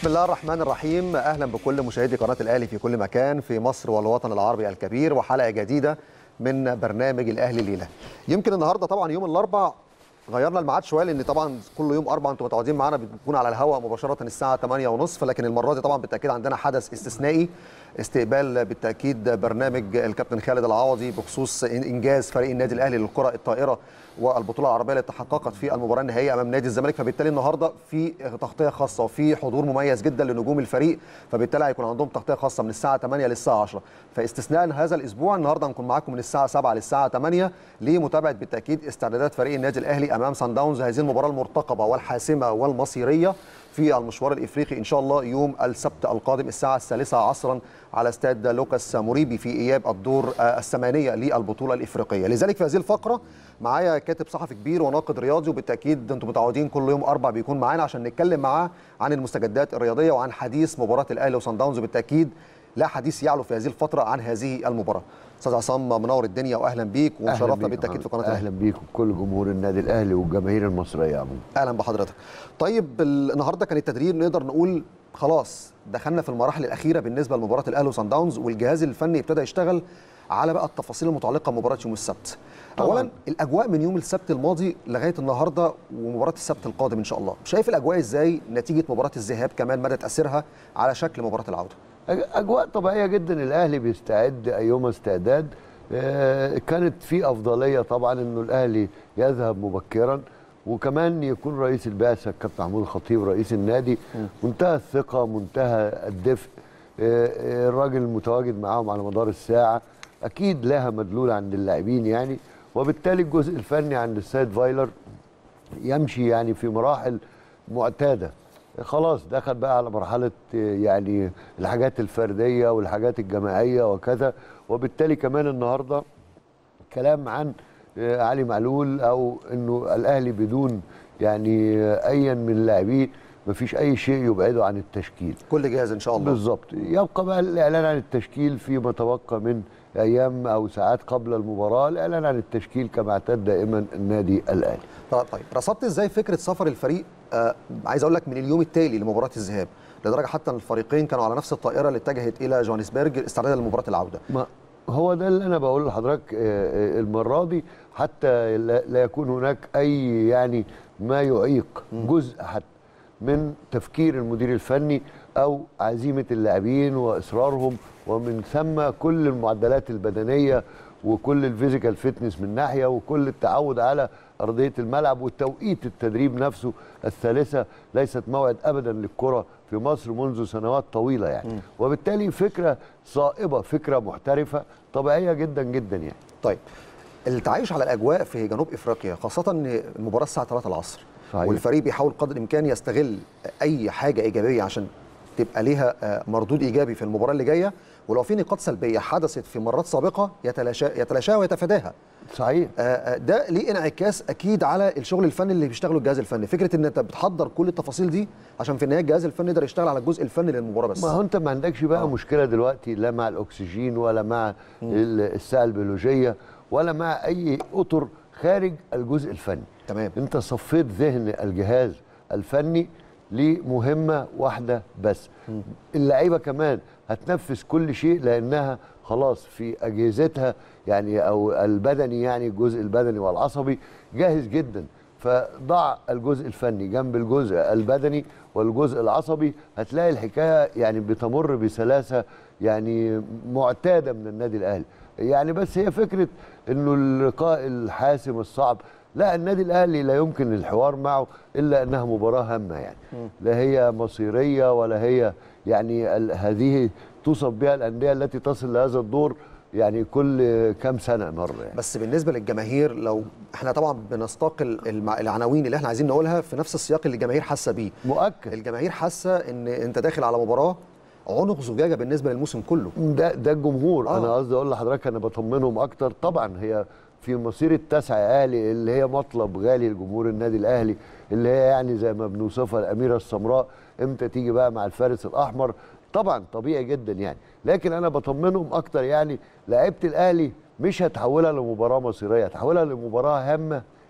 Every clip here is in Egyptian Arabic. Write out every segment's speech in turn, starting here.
بسم الله الرحمن الرحيم اهلا بكل مشاهدي قناه الاهلي في كل مكان في مصر والوطن العربي الكبير وحلقه جديده من برنامج الاهلي ليله يمكن النهارده طبعا يوم الاربع غيرنا الميعاد شويه لان طبعا كل يوم اربع انتم متعودين معانا بنكون على الهواء مباشره الساعه 8:30 لكن المره دي طبعا بالتاكيد عندنا حدث استثنائي استقبال بالتاكيد برنامج الكابتن خالد العوضي بخصوص انجاز فريق النادي الاهلي للكره الطائره والبطوله العربيه اللي تحققت في المباراه النهائيه امام نادي الزمالك فبالتالي النهارده في تغطيه خاصه وفي حضور مميز جدا لنجوم الفريق فبالتالي هيكون عندهم تغطيه خاصه من الساعه 8 للساعه 10 فاستثناء هذا الاسبوع النهارده هنكون معاكم من الساعه 7 للساعه 8 لمتابعه بالتاكيد استعدادات فريق النادي الاهلي امام سان داونز هذه المباراه المرتقبه والحاسمه والمصيريه في المشوار الافريقي ان شاء الله يوم السبت القادم الساعه الثالثه عصرا على استاد لوكاس موريبي في اياب الدور الثمانيه للبطوله الافريقيه لذلك في هذه الفقره معايا كاتب صحفي كبير وناقد رياضي وبالتاكيد انتم متعودين كل يوم اربع بيكون معانا عشان نتكلم معاه عن المستجدات الرياضيه وعن حديث مباراه الاهلي وصن داونز وبالتاكيد لا حديث يعلو في هذه الفتره عن هذه المباراه استاذ عصام منور الدنيا واهلا بيك ومشرفنا بالتاكيد في قناه اهلا بيك وكل جمهور النادي الاهلي والجماهير المصريه عموما اهلا بحضرتك طيب النهارده كان التدريب نقدر نقول خلاص دخلنا في المراحل الاخيره بالنسبه لمباراه الاهلي وصن داونز والجهاز الفني ابتدى يشتغل على بقى التفاصيل المتعلقه بمباراه يوم السبت طبعا. اولا الاجواء من يوم السبت الماضي لغايه النهارده ومباراه السبت القادم ان شاء الله شايف الاجواء ازاي نتيجه مباراه الذهاب كمان مدى تاثيرها على شكل مباراه العوده اجواء طبيعيه جدا الاهلي بيستعد ايما استعداد كانت في افضليه طبعا انه الاهلي يذهب مبكرا وكمان يكون رئيس البعثه الكابتن محمود الخطيب رئيس النادي منتهى الثقه منتهى الدفء الراجل المتواجد معاهم على مدار الساعه اكيد لها مدلول عند اللاعبين يعني وبالتالي الجزء الفني عند السيد فايلر يمشي يعني في مراحل معتاده خلاص دخل بقى على مرحله يعني الحاجات الفرديه والحاجات الجماعيه وكذا وبالتالي كمان النهارده كلام عن علي معلول او انه الاهلي بدون يعني ايا من اللاعبين مفيش اي شيء يبعده عن التشكيل كل جاهز ان شاء الله بالظبط يبقى بقى الاعلان عن التشكيل فيما تبقى من ايام او ساعات قبل المباراه الاعلان عن التشكيل كما اعتاد دائما النادي الاهلي طيب رصدت ازاي فكره سفر الفريق آه عايز اقول لك من اليوم التالي لمباراه الذهاب لدرجه حتى ان الفريقين كانوا على نفس الطائره اللي اتجهت الى جوهانسبرج استعدادا لمباراه العوده ما هو ده اللي انا بقول لحضرتك المره دي حتى لا يكون هناك اي يعني ما يعيق جزء حتى من تفكير المدير الفني او عزيمه اللاعبين واصرارهم ومن ثم كل المعدلات البدنيه وكل الفيزيكال فيتنس من ناحيه وكل التعود على ارضيه الملعب وتوقيت التدريب نفسه الثالثه ليست موعد ابدا للكره في مصر منذ سنوات طويله يعني م. وبالتالي فكره صائبه فكره محترفه طبيعيه جدا جدا يعني طيب التعايش على الاجواء في جنوب افريقيا خاصه ان المباراه الساعه 3 العصر صحيح. والفريق بيحاول قدر الامكان يستغل اي حاجه ايجابيه عشان تبقى ليها مردود ايجابي في المباراه اللي جايه ولو في نقاط سلبيه حدثت في مرات سابقه يتلاشى يتلاشاها ويتفاداها صحيح ده ليه انعكاس اكيد على الشغل الفني اللي بيشتغله الجهاز الفني فكره ان انت بتحضر كل التفاصيل دي عشان في النهايه الجهاز الفني يقدر يشتغل على الجزء الفني للمباراه بس ما هو انت ما عندكش بقى أوه. مشكله دلوقتي لا مع الاكسجين ولا مع الساعه البيولوجيه ولا مع اي اطر خارج الجزء الفني تمام انت صفيت ذهن الجهاز الفني لمهمه واحده بس م. اللعيبه كمان هتنفذ كل شيء لانها خلاص في اجهزتها يعني او البدني يعني الجزء البدني والعصبي جاهز جدا فضع الجزء الفني جنب الجزء البدني والجزء العصبي هتلاقي الحكايه يعني بتمر بسلاسه يعني معتاده من النادي الاهلي يعني بس هي فكره انه اللقاء الحاسم الصعب لا النادي الاهلي لا يمكن الحوار معه الا انها مباراه هامه يعني لا هي مصيريه ولا هي يعني هذه توصف بها الانديه التي تصل لهذا الدور يعني كل كام سنه مره يعني. بس بالنسبه للجماهير لو احنا طبعا بنستاق العناوين اللي احنا عايزين نقولها في نفس السياق اللي الجماهير حاسه بيه مؤكد الجماهير حاسه ان انت داخل على مباراه عنق زجاجه بالنسبه للموسم كله ده ده الجمهور آه. انا قصدي اقول لحضرتك انا بطمنهم اكتر طبعا هي في مسيره التسعه اهلي اللي هي مطلب غالي لجمهور النادي الاهلي اللي هي يعني زي ما بنوصفها الاميره السمراء امتى تيجي بقى مع الفارس الاحمر طبعا طبيعي جدا يعني لكن انا بطمنهم اكتر يعني لعيبه الاهلي مش هتحولها لمباراه مصيريه هتحولها لمباراه هامه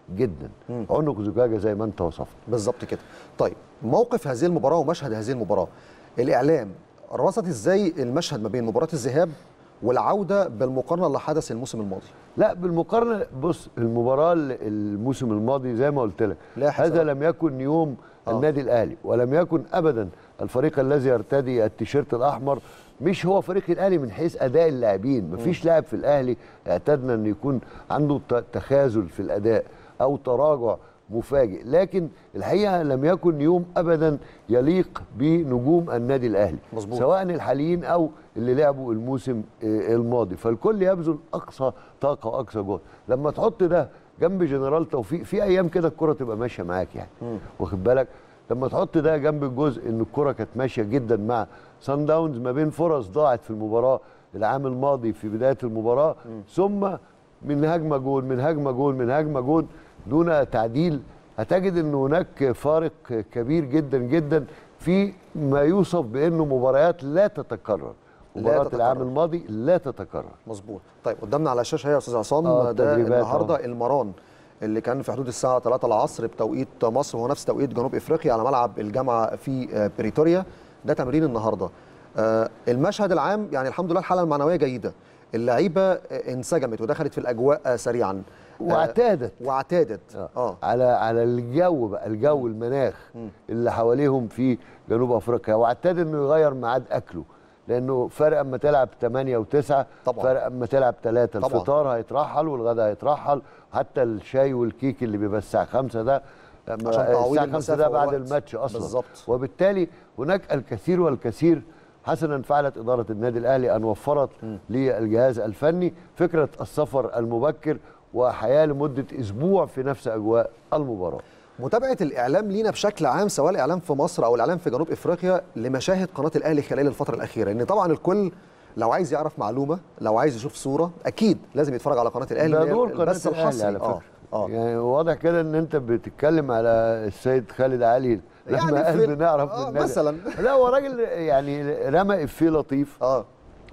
جدا عنق زجاجه زي ما انت وصفت بالظبط كده طيب موقف هذه المباراه ومشهد هذه المباراه الاعلام رصد ازاي المشهد ما بين مباراه الذهاب والعوده بالمقارنه اللي حدث الموسم الماضي لا بالمقارنه بص المباراه ال- الموسم الماضي زي ما قلت لك لا حساب. هذا لم يكن يوم آه. النادي الاهلي ولم يكن ابدا الفريق الذي يرتدي التيشيرت الاحمر مش هو فريق الاهلي من حيث اداء اللاعبين مفيش لاعب في الاهلي اعتدنا ان يكون عنده ت- تخاذل في الاداء او تراجع مفاجئ لكن الحقيقه لم يكن يوم ابدا يليق بنجوم النادي الاهلي مظبوط. سواء الحاليين او اللي لعبوا الموسم آه، الماضي فالكل يبذل اقصى طاقه واقصى جهد لما تحط ده جنب جنرال توفيق في ايام كده الكره تبقى ماشيه معاك يعني واخد بالك لما تحط ده جنب الجزء ان الكره كانت ماشيه جدا مع سان داونز ما بين فرص ضاعت في المباراه العام الماضي في بدايه المباراه ثم من هجمه جول من هجمه جول من هجمه جول دون تعديل هتجد ان هناك فارق كبير جدا جدا في ما يوصف بانه مباريات لا تتكرر لا مباراه تتكرر. العام الماضي لا تتكرر مظبوط طيب قدامنا على الشاشه هي يا استاذ عصام آه، ده التدريبات، النهارده المران اللي كان في حدود الساعه 3 العصر بتوقيت مصر وهو نفس توقيت جنوب افريقيا على ملعب الجامعه في آه، بريتوريا ده تمرين النهارده آه، المشهد العام يعني الحمد لله الحاله المعنويه جيده اللعيبه آه، انسجمت ودخلت في الاجواء آه، سريعا آه، واعتادت واعتادت آه. اه على على الجو بقى الجو المناخ اللي حواليهم في جنوب افريقيا واعتاد انه يغير ميعاد اكله لانه فرق اما تلعب 8 و9 طبعاً. فرق اما تلعب 3 طبعاً. الفطار هيترحل والغداء هيترحل حتى الشاي والكيك اللي بيبقى الساعه 5 ده عشان تعويض الساعه 5 المسافة ده بعد والوقت. الماتش اصلا بالظبط. وبالتالي هناك الكثير والكثير حسنا فعلت اداره النادي الاهلي ان وفرت للجهاز الفني فكره السفر المبكر وحياه لمده اسبوع في نفس اجواء المباراه متابعه الاعلام لينا بشكل عام سواء الاعلام في مصر او الاعلام في جنوب افريقيا لمشاهد قناه الاهلي خلال الفتره الاخيره ان طبعا الكل لو عايز يعرف معلومه لو عايز يشوف صوره اكيد لازم يتفرج على قناه الاهلي ده اللي هي دور قناه البث الاهلي الحصري. على فكره اه اه يعني واضح كده ان انت بتتكلم على السيد خالد علي لما يعني قال في- بنعرف آه، من النادي. مثلاً. لا هو راجل يعني رمى افيه لطيف اه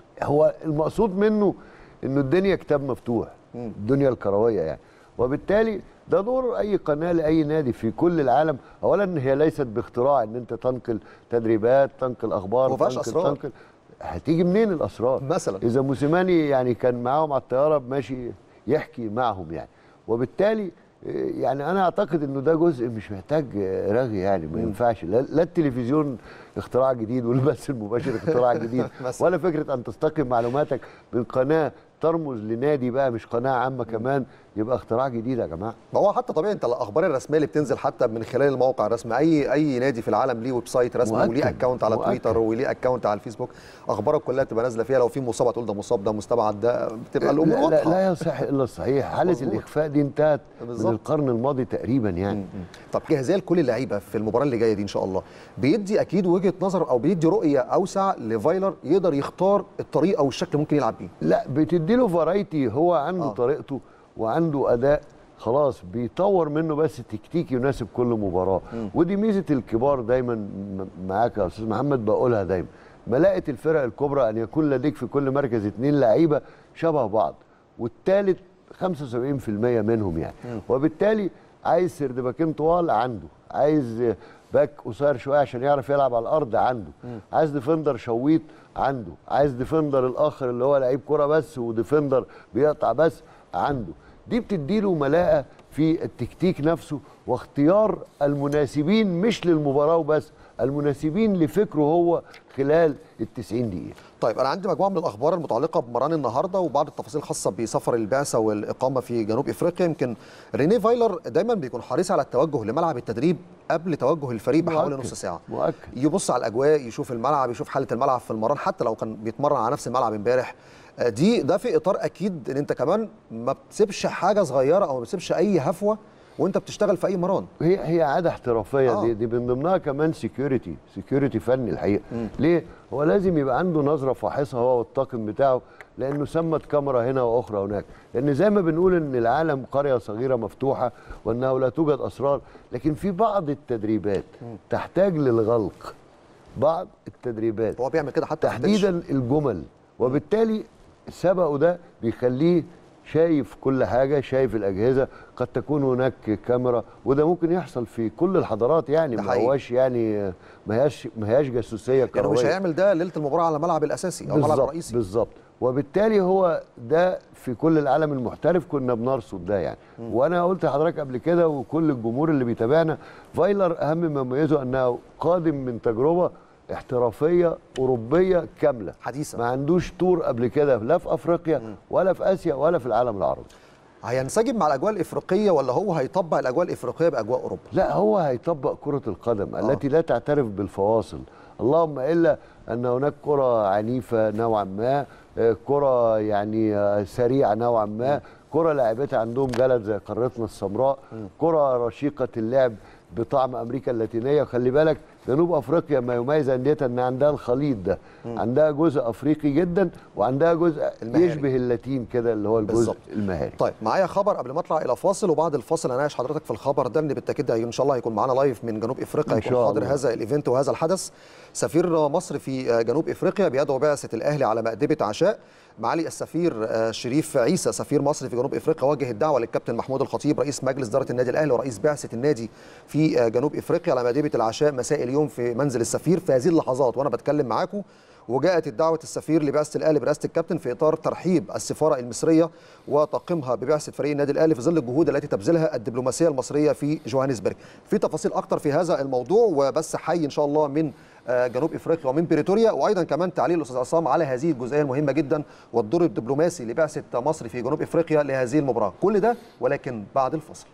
هو المقصود منه انه الدنيا كتاب مفتوح الدنيا الكرويه يعني وبالتالي ده دور اي قناه لاي نادي في كل العالم اولا هي ليست باختراع ان انت تنقل تدريبات تنقل اخبار ما فيهاش تنقل أسرار. تنقل هتيجي منين الاسرار مثلاً. اذا موسيماني يعني كان معاهم على الطياره ماشي يحكي معهم يعني وبالتالي إيه، يعني انا اعتقد انه ده جزء مش محتاج آه، رغي يعني ما ينفعش لا, لا التلفزيون اختراع جديد والبث المباشر اختراع جديد مثلاً. ولا فكره ان تستقي معلوماتك من قناه ترمز لنادي بقى مش قناه عامه كمان يبقى اختراع جديد يا جماعه ما هو حتى طبيعي انت الاخبار الرسميه اللي بتنزل حتى من خلال الموقع الرسمي اي اي نادي في العالم ليه ويب سايت رسمي مؤكد. وليه اكونت على مؤكد. تويتر وليه اكونت على الفيسبوك اخبارك كلها تبقى نازله فيها لو في مصاب تقول ده مصاب ده مستبعد ده بتبقى الامور لا, لا, واضحه لا يصح الا الصحيح حاله مظبوط. الاخفاء دي انتهت بالظبط. من القرن الماضي تقريبا يعني طب جاهزيه لكل اللعيبه في المباراه اللي جايه دي ان شاء الله بيدي اكيد وجهه نظر او بيدي رؤيه اوسع لفايلر يقدر يختار الطريقه او الشكل اللي ممكن يلعب بيه لا بتدي له فرايتي هو عنده آه. آه. طريقته وعنده اداء خلاص بيطور منه بس تكتيك يناسب كل مباراه ودي ميزه الكبار دايما م- معاك يا استاذ محمد بقولها دايما ملاءه الفرق الكبرى ان يكون لديك في كل مركز اثنين لعيبه شبه بعض والثالث 75% منهم يعني وبالتالي عايز سردباكين طوال عنده عايز باك قصير شويه عشان يعرف يلعب على الارض عنده عايز ديفندر شويط عنده عايز ديفندر الاخر اللي هو لعيب كره بس وديفندر بيقطع بس عنده دي بتديله ملاءه في التكتيك نفسه واختيار المناسبين مش للمباراه وبس المناسبين لفكره هو خلال ال 90 دقيقه طيب انا عندي مجموعه من الاخبار المتعلقه بمران النهارده وبعض التفاصيل الخاصه بسفر البعثه والاقامه في جنوب افريقيا يمكن ريني فايلر دايما بيكون حريص على التوجه لملعب التدريب قبل توجه الفريق بحوالي مؤكد. نص ساعه مؤكد. يبص على الاجواء يشوف الملعب يشوف حاله الملعب في المران حتى لو كان بيتمرن على نفس الملعب امبارح آه، دي ده في اطار اكيد ان انت كمان ما بتسيبش حاجه صغيره او ما بتسيبش اي هفوه وانت بتشتغل في اي مران هي هي عاده احترافيه آه. آه. دي, دي من ضمنها كمان سكيورتي سكيورتي فني الحقيقه ليه هو لازم يبقى عنده نظره فاحصه هو والطاقم بتاعه لانه سمت كاميرا هنا واخرى هناك لان زي ما بنقول ان العالم قريه صغيره مفتوحه وانه لا توجد اسرار لكن في بعض التدريبات تحتاج للغلق بعض التدريبات هو بيعمل كده حتى في التتش. تحديدا الجمل وبالتالي سبقه ده بيخليه شايف كل حاجه شايف الاجهزه قد تكون هناك كاميرا وده ممكن يحصل في كل الحضارات يعني ده ما حقيقي. هواش يعني ما هياش ما هياش جاسوسيه يعني هو مش كرويه هيعمل ده ليله المباراه على الملعب الاساسي او الملعب بالظبط الرئيسي بالظبط وبالتالي هو ده في كل العالم المحترف كنا بنرصد ده يعني وانا قلت لحضرتك قبل كده وكل الجمهور اللي بيتابعنا فايلر اهم ما يميزه انه قادم من تجربه احترافيه اوروبيه كامله حديثة. ما عندوش تور قبل كده لا في افريقيا ولا في اسيا ولا في العالم العربي هينسجم مع الاجواء الافريقيه ولا هو هيطبق الاجواء الافريقيه باجواء اوروبا لا هو هيطبق كرة القدم آه. التي لا تعترف بالفواصل اللهم إلا أن هناك كرة عنيفة نوعا ما آه، كرة يعني آه، سريعة نوعا ما كرة لاعبتها عندهم جلد زي قارتنا السمراء كرة رشيقة اللعب بطعم أمريكا اللاتينية خلي بالك جنوب أفريقيا ما يميز أنديتها أن عندها الخليط ده عندها جزء أفريقي جدا وعندها جزء المهاري. يشبه اللاتين كده اللي هو الجزء بالظبط. المهاري طيب معايا خبر قبل ما اطلع الى فاصل وبعد الفاصل اناقش حضرتك في الخبر ده اللي بالتاكيد هي- ان شاء الله هيكون معانا لايف من جنوب افريقيا إن هيكون شاء حاضر الله. هذا الايفنت وهذا الحدث سفير مصر في جنوب افريقيا بيدعو بعثه الاهلي على مأدبه عشاء معالي السفير آه، شريف عيسى سفير مصر في جنوب افريقيا وجه الدعوه للكابتن محمود الخطيب رئيس مجلس اداره النادي الاهلي ورئيس بعثه النادي في آه، جنوب افريقيا على مأدبه العشاء مساء اليوم في منزل السفير في هذه اللحظات وانا بتكلم معاكم وجاءت الدعوة السفير لبعثة الأهلي برئاسة الكابتن في إطار ترحيب السفارة المصرية وطاقمها ببعثة فريق النادي الأهلي في ظل الجهود التي تبذلها الدبلوماسية المصرية في جوهانسبرج. في تفاصيل أكتر في هذا الموضوع وبس حي إن شاء الله من آه، جنوب افريقيا ومن بريتوريا وايضا كمان تعليق الاستاذ عصام على هذه الجزئيه المهمه جدا والدور الدبلوماسي لبعثه مصر في جنوب افريقيا لهذه المباراه كل ده ولكن بعد الفصل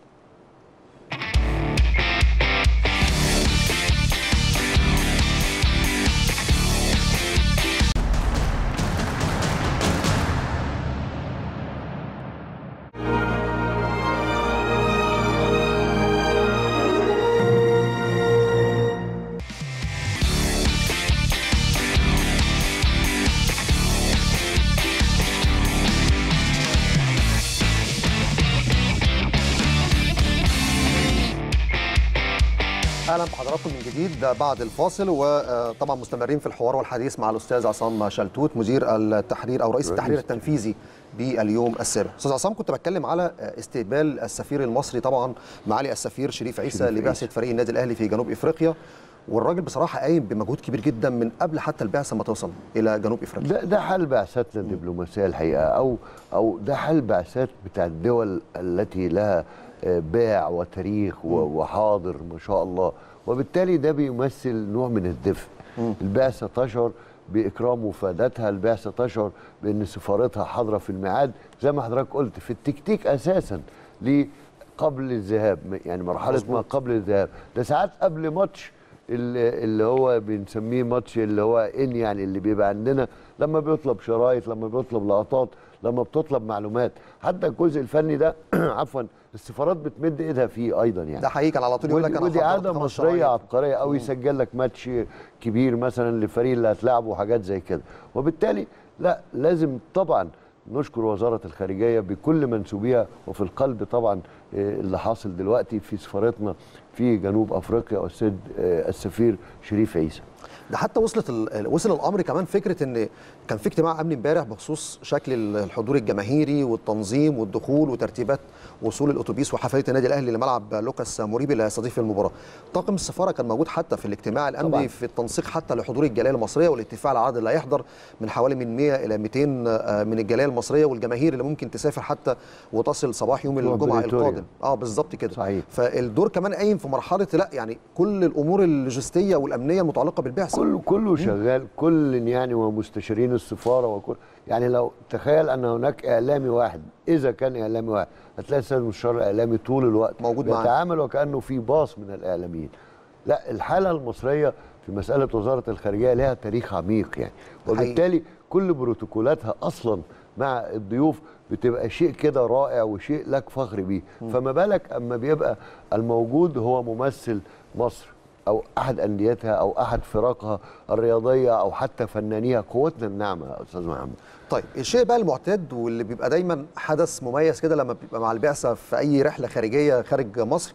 اهلا بحضراتكم من جديد بعد الفاصل وطبعا مستمرين في الحوار والحديث مع الاستاذ عصام شلتوت مدير التحرير او رئيس التحرير التنفيذي باليوم السابع استاذ عصام كنت بتكلم على استقبال السفير المصري طبعا معالي السفير شريف عيسى شريف لبعثه فريق النادي الاهلي في جنوب افريقيا والراجل بصراحه قايم بمجهود كبير جدا من قبل حتى البعثه ما توصل الى جنوب افريقيا ده ده حل بعثاتنا الدبلوماسيه الحقيقه او او ده حل بعثات بتاع الدول التي لها آه، باع وتاريخ و- وحاضر ما شاء الله وبالتالي ده بيمثل نوع من الدفء البعثه تشعر باكرام وفادتها البعثه تشعر بان سفارتها حاضره في الميعاد زي ما حضرتك قلت في التكتيك اساسا ل قبل الذهاب يعني مرحله ما مظبوط. قبل الذهاب ده ساعات قبل ماتش اللي اللي هو بنسميه ماتش اللي هو ان يعني اللي بيبقى عندنا لما بيطلب شرايط لما بيطلب لقطات لما بتطلب معلومات حتى الجزء الفني ده عفوا السفارات بتمد ايدها فيه ايضا يعني ده حقيقي كان على طول يقول لك ودي, انا ودي حضرت عاده خمس مصريه شرايط. عبقريه او يسجل لك ماتش كبير مثلا للفريق اللي هتلعبه وحاجات زي كده وبالتالي لا لازم طبعا نشكر وزاره الخارجيه بكل منسوبيها وفي القلب طبعا آه، اللي حاصل دلوقتي في سفارتنا في جنوب افريقيا السيد آه، السفير شريف عيسى ده حتى وصلت ال... وصل الامر كمان فكره ان كان في اجتماع امني امبارح بخصوص شكل الحضور الجماهيري والتنظيم والدخول وترتيبات وصول الاتوبيس وحفليه النادي الاهلي لملعب لوكاس موريبي اللي هيستضيف المباراه. طاقم السفاره كان موجود حتى في الاجتماع الامني طبعاً. في التنسيق حتى لحضور الجاليه المصريه والاتفاق على العدد اللي هيحضر من حوالي من 100 الى 200 آه، من الجاليه المصريه والجماهير اللي ممكن تسافر حتى وتصل صباح يوم تروح الجمعه بريتوريا. القادم. اه بالظبط كده. صحيح. فالدور كمان قايم في مرحله لا يعني كل الامور اللوجستيه والامنيه المتعلقه بالبعثه. كله كله شغال كل يعني ومستشارين السفاره وكل يعني لو تخيل ان هناك اعلامي واحد اذا كان اعلامي واحد هتلاقي السيد المستشار الاعلامي طول الوقت موجود معانا. بيتعامل وكانه في باص من الاعلاميين لا الحاله المصريه في مساله وزاره الخارجيه لها تاريخ عميق يعني وبالتالي كل بروتوكولاتها اصلا مع الضيوف بتبقى شيء كده رائع وشيء لك فخر بيه فما بالك اما بيبقى الموجود هو ممثل مصر او احد انديتها او احد فرقها الرياضيه او حتى فنانيها قوتنا الناعمه يا استاذ محمد طيب الشيء بقى المعتاد واللي بيبقى دايما حدث مميز كده لما بيبقى مع البعثه في اي رحله خارجيه خارج مصر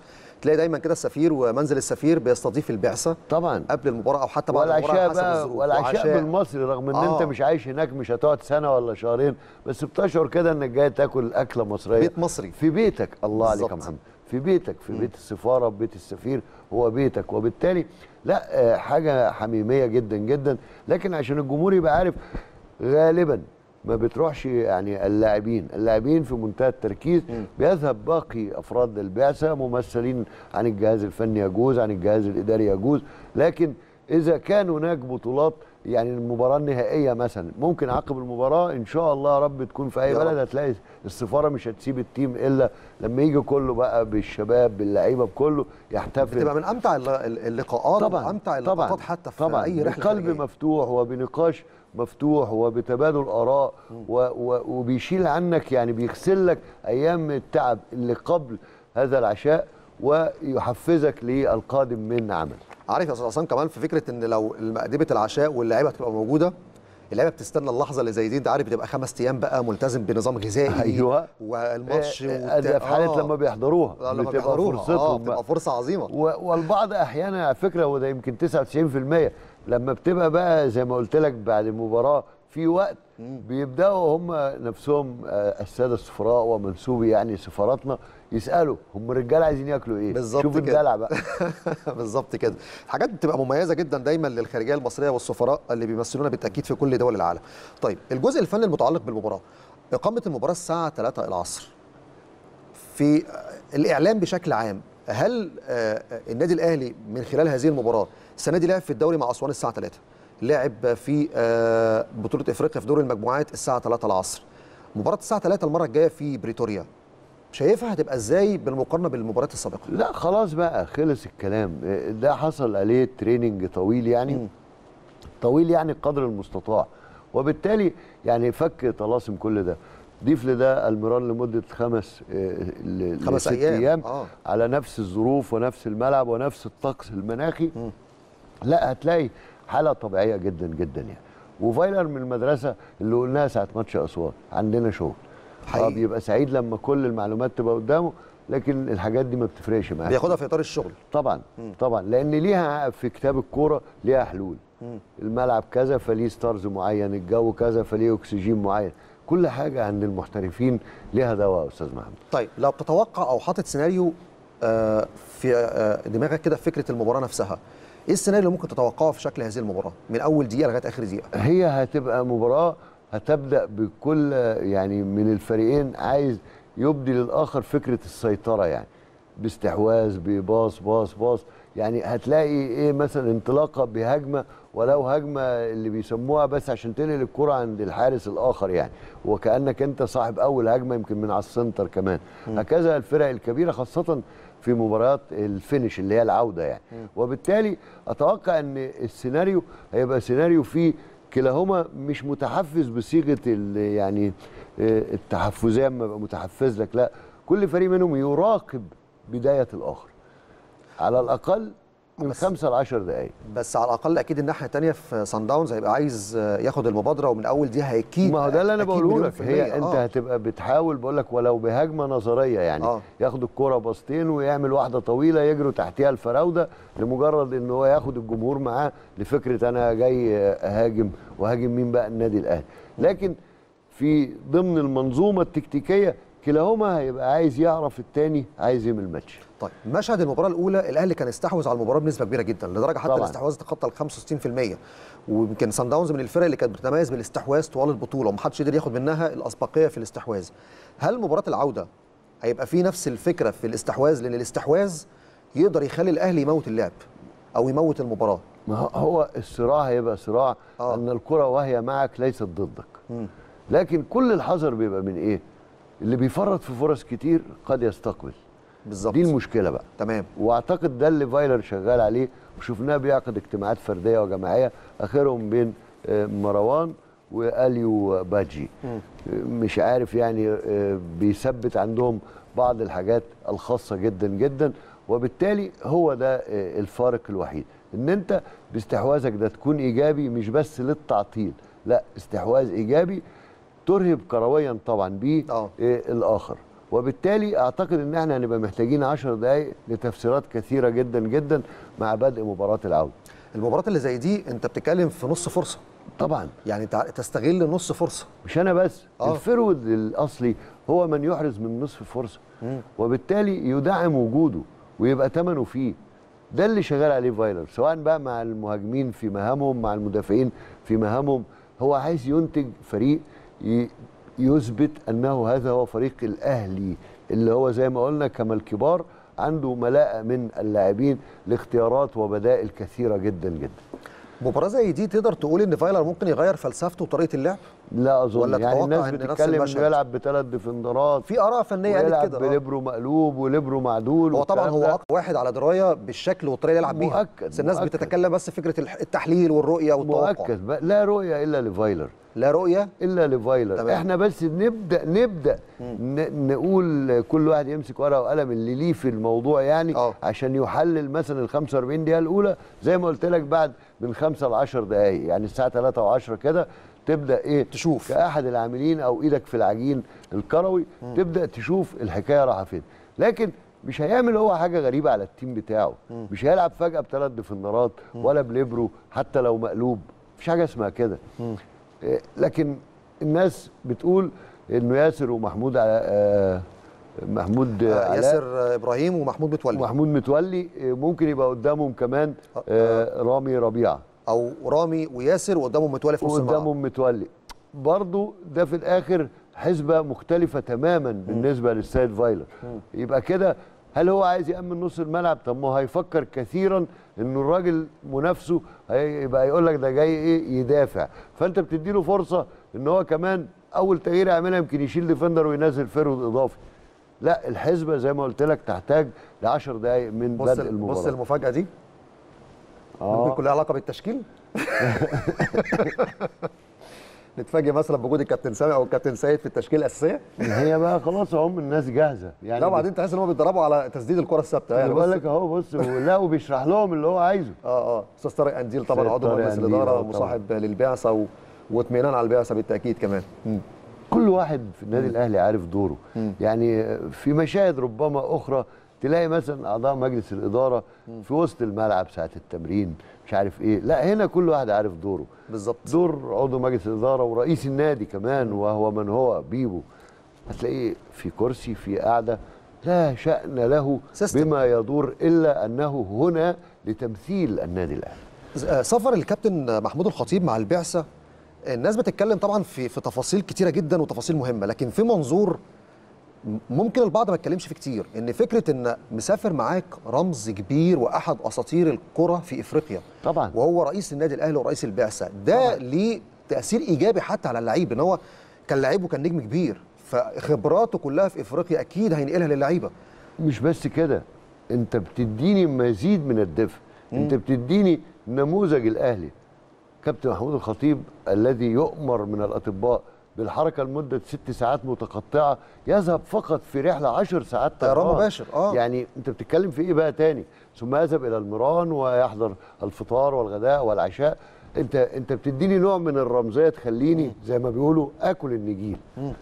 تلاقي دايما كده السفير ومنزل السفير بيستضيف البعثه طبعا قبل المباراه او حتى بعد المباراه والعشاء حسب بقى الظروف والعشاء بالمصري رغم ان آه. انت مش عايش هناك مش هتقعد سنه ولا شهرين بس بتشعر كده انك جاي تاكل اكله مصريه بيت مصري. في بيتك الله عليك يا بالظبط. محمد في بيتك في بيت السفاره في بيت السفير هو بيتك وبالتالي لا آه، حاجه حميميه جدا جدا لكن عشان الجمهور يبقى عارف غالبا ما بتروحش يعني اللاعبين اللاعبين في منتهى التركيز بيذهب باقي افراد البعثه ممثلين عن الجهاز الفني يجوز عن الجهاز الاداري يجوز لكن اذا كان هناك بطولات يعني المباراه النهائيه مثلا ممكن عقب المباراه ان شاء الله يا رب تكون في اي يا بلد رب. هتلاقي السفاره مش هتسيب التيم الا لما يجي كله بقى بالشباب باللعيبه بكله يحتفل بتبقى من امتع الل- اللقاءات طبعا وامتع طبعا اللقاءات حتى في طبعا اي رحله بقلب خارجية. مفتوح وبنقاش مفتوح وبتبادل اراء و و وبيشيل عنك يعني بيغسل لك ايام التعب اللي قبل هذا العشاء ويحفزك للقادم من عمل عارف يا استاذ عصام كمان في فكره ان لو مأدبه العشاء واللعيبه هتبقى موجوده اللعيبه بتستنى اللحظه اللي زي دي انت عارف بتبقى خمس ايام بقى ملتزم بنظام غذائي أيوة. والماتش آه، والت- ده في حاله آه. لما بيحضروها آه، لما بتبقى بيحضروها اه فرصتهم بتبقى بقى. فرصه عظيمه و- والبعض احيانا على فكره وده يمكن 99% لما بتبقى بقى زي ما قلت لك بعد المباراه في وقت بيبداوا هم نفسهم آه، الساده السفراء ومنسوبي يعني سفاراتنا يسالوا هم الرجاله عايزين ياكلوا ايه بالظبط شوف كده. الدلع بقى بالظبط كده حاجات بتبقى مميزه جدا دايما للخارجيه المصريه والسفراء اللي بيمثلونا بالتاكيد في كل دول العالم طيب الجزء الفني المتعلق بالمباراه اقامه المباراه الساعه 3 العصر في الاعلام بشكل عام هل آه، النادي الاهلي من خلال هذه المباراه السنه دي لعب في الدوري مع اسوان الساعه 3 لعب في آه، بطوله افريقيا في دور المجموعات الساعه 3 العصر مباراه الساعه 3 المره الجايه في بريتوريا شايفها هتبقى ازاي بالمقارنه بالمباريات السابقه لا خلاص بقى خلص الكلام آه، ده حصل عليه تريننج طويل يعني مم. طويل يعني قدر المستطاع وبالتالي يعني فك طلاسم كل ده ضيف لده المران لمده خمس آه، ل- خمس لست أيام. ايام آه. على نفس الظروف ونفس الملعب ونفس الطقس المناخي لا هتلاقي حاله طبيعيه جدا جدا يعني وفايلر من المدرسه اللي قلناها ساعه ماتش اسوان عندنا شغل حقيقي. اه بيبقى سعيد لما كل المعلومات تبقى قدامه لكن الحاجات دي ما بتفرقش معاه بياخدها في اطار الشغل طبعا طبعا لان ليها في كتاب الكوره ليها حلول الملعب كذا فليه ستارز معين الجو كذا فليه اكسجين معين كل حاجه عند المحترفين ليها دواء يا استاذ محمد طيب لو بتتوقع او حاطط سيناريو آه، في آه، دماغك كده في فكره المباراه نفسها ايه السيناريو اللي ممكن تتوقعه في شكل هذه المباراه من اول دقيقه لغايه اخر دقيقه هي هتبقى مباراه هتبدا بكل يعني من الفريقين عايز يبدي للاخر فكره السيطره يعني باستحواذ بباص باص باص يعني هتلاقي ايه مثلا انطلاقه بهجمه ولو هجمه اللي بيسموها بس عشان تنقل الكره عند الحارس الاخر يعني وكانك انت صاحب اول هجمه يمكن من على السنتر كمان هكذا الفرق الكبيره خاصه في مباريات الفينش اللي هي العوده يعني وبالتالي اتوقع ان السيناريو هيبقى سيناريو فيه كلاهما مش متحفز بصيغه ال- يعني آه، التحفزيه اما يبقى متحفز لك لا كل فريق منهم يراقب بدايه الاخر على الاقل من بس- خمسة ل 10 دقائق بس على الاقل اكيد الناحيه الثانيه في سان داونز هيبقى عايز آه، ياخد المبادره ومن اول دي هيكيد ما هو ده اللي انا أكيد بقوله مليون لك في المية. هي انت آه. هتبقى بتحاول بقول لك ولو بهجمه نظريه يعني آه. ياخد الكره باصتين ويعمل واحده طويله يجروا تحتها الفراوده لمجرد ان هو ياخد الجمهور معاه لفكره انا جاي اهاجم وهاجم مين بقى النادي الاهلي لكن في ضمن المنظومه التكتيكيه كلاهما هيبقى عايز يعرف التاني عايز ايه من الماتش طيب مشهد المباراه الاولى الاهلي كان استحوذ على المباراه بنسبه كبيره جدا لدرجه حتى طبعاً. الاستحواذ تخطى ال 65% ويمكن سان داونز من الفرق اللي كانت بتتميز بالاستحواذ طوال البطوله ومحدش قدر ياخد منها الاسبقيه في الاستحواذ هل مباراه العوده هيبقى في نفس الفكره في الاستحواذ لان الاستحواذ يقدر يخلي الاهلي يموت اللعب او يموت المباراه ما هو- هو الصراع هيبقى صراع آه. ان الكره وهي معك ليست ضدك لكن كل الحذر بيبقى من ايه اللي بيفرط في فرص كتير قد يستقبل بالظبط دي المشكله بقى تمام واعتقد ده اللي فايلر شغال عليه وشفناه بيعقد اجتماعات فرديه وجماعيه اخرهم بين آه، مروان واليو باجي آه، مش عارف يعني آه، بيثبت عندهم بعض الحاجات الخاصه جدا جدا وبالتالي هو ده آه، الفارق الوحيد ان انت باستحواذك ده تكون ايجابي مش بس للتعطيل لا استحواذ ايجابي ترهب كرويا طبعا بيه آه. آه، الاخر وبالتالي اعتقد ان احنا هنبقى محتاجين 10 دقائق لتفسيرات كثيره جدا جدا مع بدء مباراه العوده المباراه اللي زي دي انت بتتكلم في نص فرصه طبعا يعني تع- تستغل نص فرصه مش انا بس آه. الفرود الاصلي هو من يحرز من نصف فرصه وبالتالي يدعم وجوده ويبقى ثمنه فيه ده اللي شغال عليه فايلر سواء بقى مع المهاجمين في مهامهم مع المدافعين في مهامهم هو عايز ينتج فريق ي- يثبت انه هذا هو فريق الاهلي اللي هو زي ما قلنا كما الكبار عنده ملاءه من اللاعبين لاختيارات وبدائل كثيره جدا جدا مباراه زي دي تقدر تقول ان فايلر ممكن يغير فلسفته وطريقه اللعب لا اظن ولا يعني تتوقع الناس إن نفس بتتكلم المشهد؟ انه يلعب بثلاث ديفندرات في اراء فنيه قالت ويلعب كده آه. بليبرو مقلوب وليبرو معدول هو طبعا والكلام هو ده. اكتر واحد على درايه بالشكل والطريقه اللي يلعب بيها مؤكد، بس الناس مؤكد. بتتكلم بس فكره الح- التحليل والرؤيه والتوقع مؤكد بقى لا رؤيه الا لفايلر لا رؤيه الا لفايلر تمام. احنا بس نبدا نبدا ن- نقول كل واحد يمسك ورقه وقلم اللي ليه في الموضوع يعني آه. عشان يحلل مثلا ال 45 دقيقه الاولى زي ما قلت لك بعد من 5 ل 10 دقائق يعني الساعه 3 و10 كده تبدا ايه تشوف. كاحد العاملين او ايدك في العجين الكروي تبدا تشوف الحكايه رايحه فين لكن مش هيعمل هو حاجه غريبه على التيم بتاعه مش هيلعب فجاه بثلاث ديفندرات ولا بليبرو حتى لو مقلوب مفيش حاجه اسمها كده إيه، لكن الناس بتقول انه ياسر ومحمود على آه، محمود آه، علاء ياسر آه، ابراهيم ومحمود متولي ومحمود متولي آه، ممكن يبقى قدامهم كمان آه، رامي ربيعه او رامي وياسر وقدامهم متولي في نص الملعب وقدامهم متولي برضو ده في الاخر حسبه مختلفه تماما بالنسبه للسيد فايلر يبقى كده هل هو عايز يامن نص الملعب طب ما هو هيفكر كثيرا انه الراجل منافسه هيبقى يقول لك ده جاي ايه يدافع فانت بتدي له فرصه ان هو كمان اول تغيير يعملها يمكن يشيل ديفندر وينزل فيرود اضافي لا الحسبه زي ما قلت لك تحتاج ل 10 دقائق من بص بدء ال- المباراه بص المفاجاه دي آه. ممكن يكون لها علاقه بالتشكيل نتفاجئ مثلا بوجود الكابتن سامي او الكابتن سيد في التشكيله الاساسيه هي بقى خلاص هم الناس جاهزه يعني لا وبعدين تحس ان هم بيتدربوا على تسديد الكره الثابته يعني يعني بقول بص- لك اهو بص لا وبيشرح لهم اللي هو عايزه اه اه استاذ طارق انديل طبعا أستاذ عضو طارق مجلس أنديل، الاداره آه، طبعاً. ومصاحب للبعثه و... واطمئنان على البعثه بالتاكيد كمان مم. كل واحد في النادي الاهلي عارف دوره يعني في مشاهد ربما اخرى تلاقي مثلا اعضاء مجلس الاداره في وسط الملعب ساعه التمرين مش عارف ايه لا هنا كل واحد عارف دوره بالظبط دور عضو مجلس الاداره ورئيس النادي كمان وهو من هو بيبو هتلاقيه في كرسي في قاعده لا شأن له System. بما يدور الا انه هنا لتمثيل النادي الاهلي آه، سفر الكابتن محمود الخطيب مع البعثه الناس بتتكلم طبعا في في تفاصيل كتيره جدا وتفاصيل مهمه لكن في منظور م- ممكن البعض ما يتكلمش فيه كتير ان فكره ان مسافر معاك رمز كبير واحد اساطير الكره في افريقيا طبعا وهو رئيس النادي الاهلي ورئيس البعثه ده ليه تاثير ايجابي حتى على اللعيب ان هو كان لعيب وكان نجم كبير فخبراته كلها في افريقيا اكيد هينقلها للعيبه مش بس كده انت بتديني مزيد من الدفء انت بتديني نموذج الاهلي كابتن محمود الخطيب الذي يؤمر من الاطباء بالحركه لمده ست ساعات متقطعه يذهب فقط في رحله عشر ساعات طيران مباشر، آه. يعني انت بتتكلم في ايه بقى تاني ثم يذهب الى المران ويحضر الفطار والغداء والعشاء انت انت بتديني نوع من الرمزيه تخليني زي ما بيقولوا اكل النجيل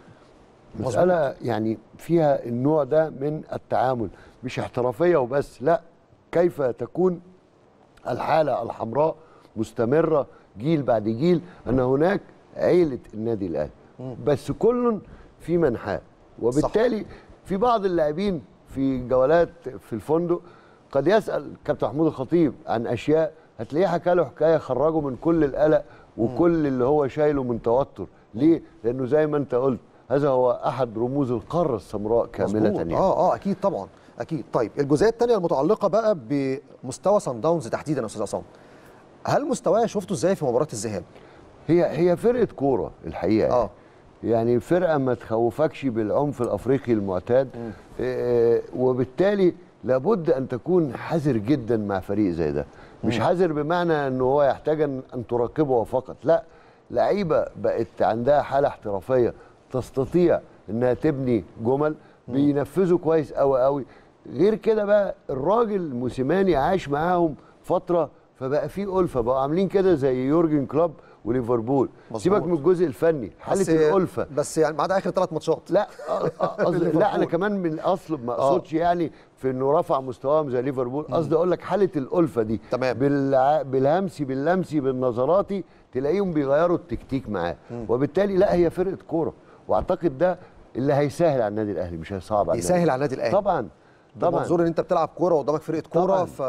مسألة يعني فيها النوع ده من التعامل مش احترافية وبس لا كيف تكون الحالة الحمراء مستمرة جيل بعد جيل أن هناك عيلة النادي الأهلي بس كل في منحاه وبالتالي في بعض اللاعبين في جولات في الفندق قد يسأل كابتن محمود الخطيب عن أشياء هتلاقيه حكى له حكاية خرجه من كل القلق وكل اللي هو شايله من توتر ليه؟ لأنه زي ما أنت قلت هذا هو أحد رموز القارة السمراء كاملة مظبوط. يعني اه اه اكيد طبعا اكيد طيب الجزئيه الثانيه المتعلقه بقى بمستوى سان داونز تحديدا يا استاذ عصام هل مستواه شفته ازاي في مباراه الذهاب هي هي فرقه كوره الحقيقه آه. يعني فرقه ما تخوفكش بالعنف الافريقي المعتاد آه، وبالتالي لابد ان تكون حذر جدا مع فريق زي ده مش حذر بمعنى انه هو يحتاج ان أن تراقبه فقط لا لعيبه بقت عندها حاله احترافيه تستطيع انها تبني جمل بينفذوا كويس قوي قوي غير كده بقى الراجل موسيماني عاش معاهم فتره فبقى في ألفة بقوا عاملين كده زي يورجن كلوب وليفربول مظبوط. سيبك من الجزء الفني حاله بس- الالفه بس يعني بعد اخر ثلاث ماتشات لا آه، آه، قصدي لا انا ليفربول. كمان من الاصل ما اقصدش يعني في انه رفع مستواهم زي ليفربول قصدي اقول لك حاله الالفه دي تمام. بالع... بالهمسي باللمسي بالنظراتي تلاقيهم بيغيروا التكتيك معاه وبالتالي لا هي فرقه كوره واعتقد ده اللي هيسهل على النادي الاهلي مش هيصعب على يسهل على النادي الاهلي طبعا طبعا طبعا منظور ان انت بتلعب كوره وقدامك فرقه كوره طبعاً. ف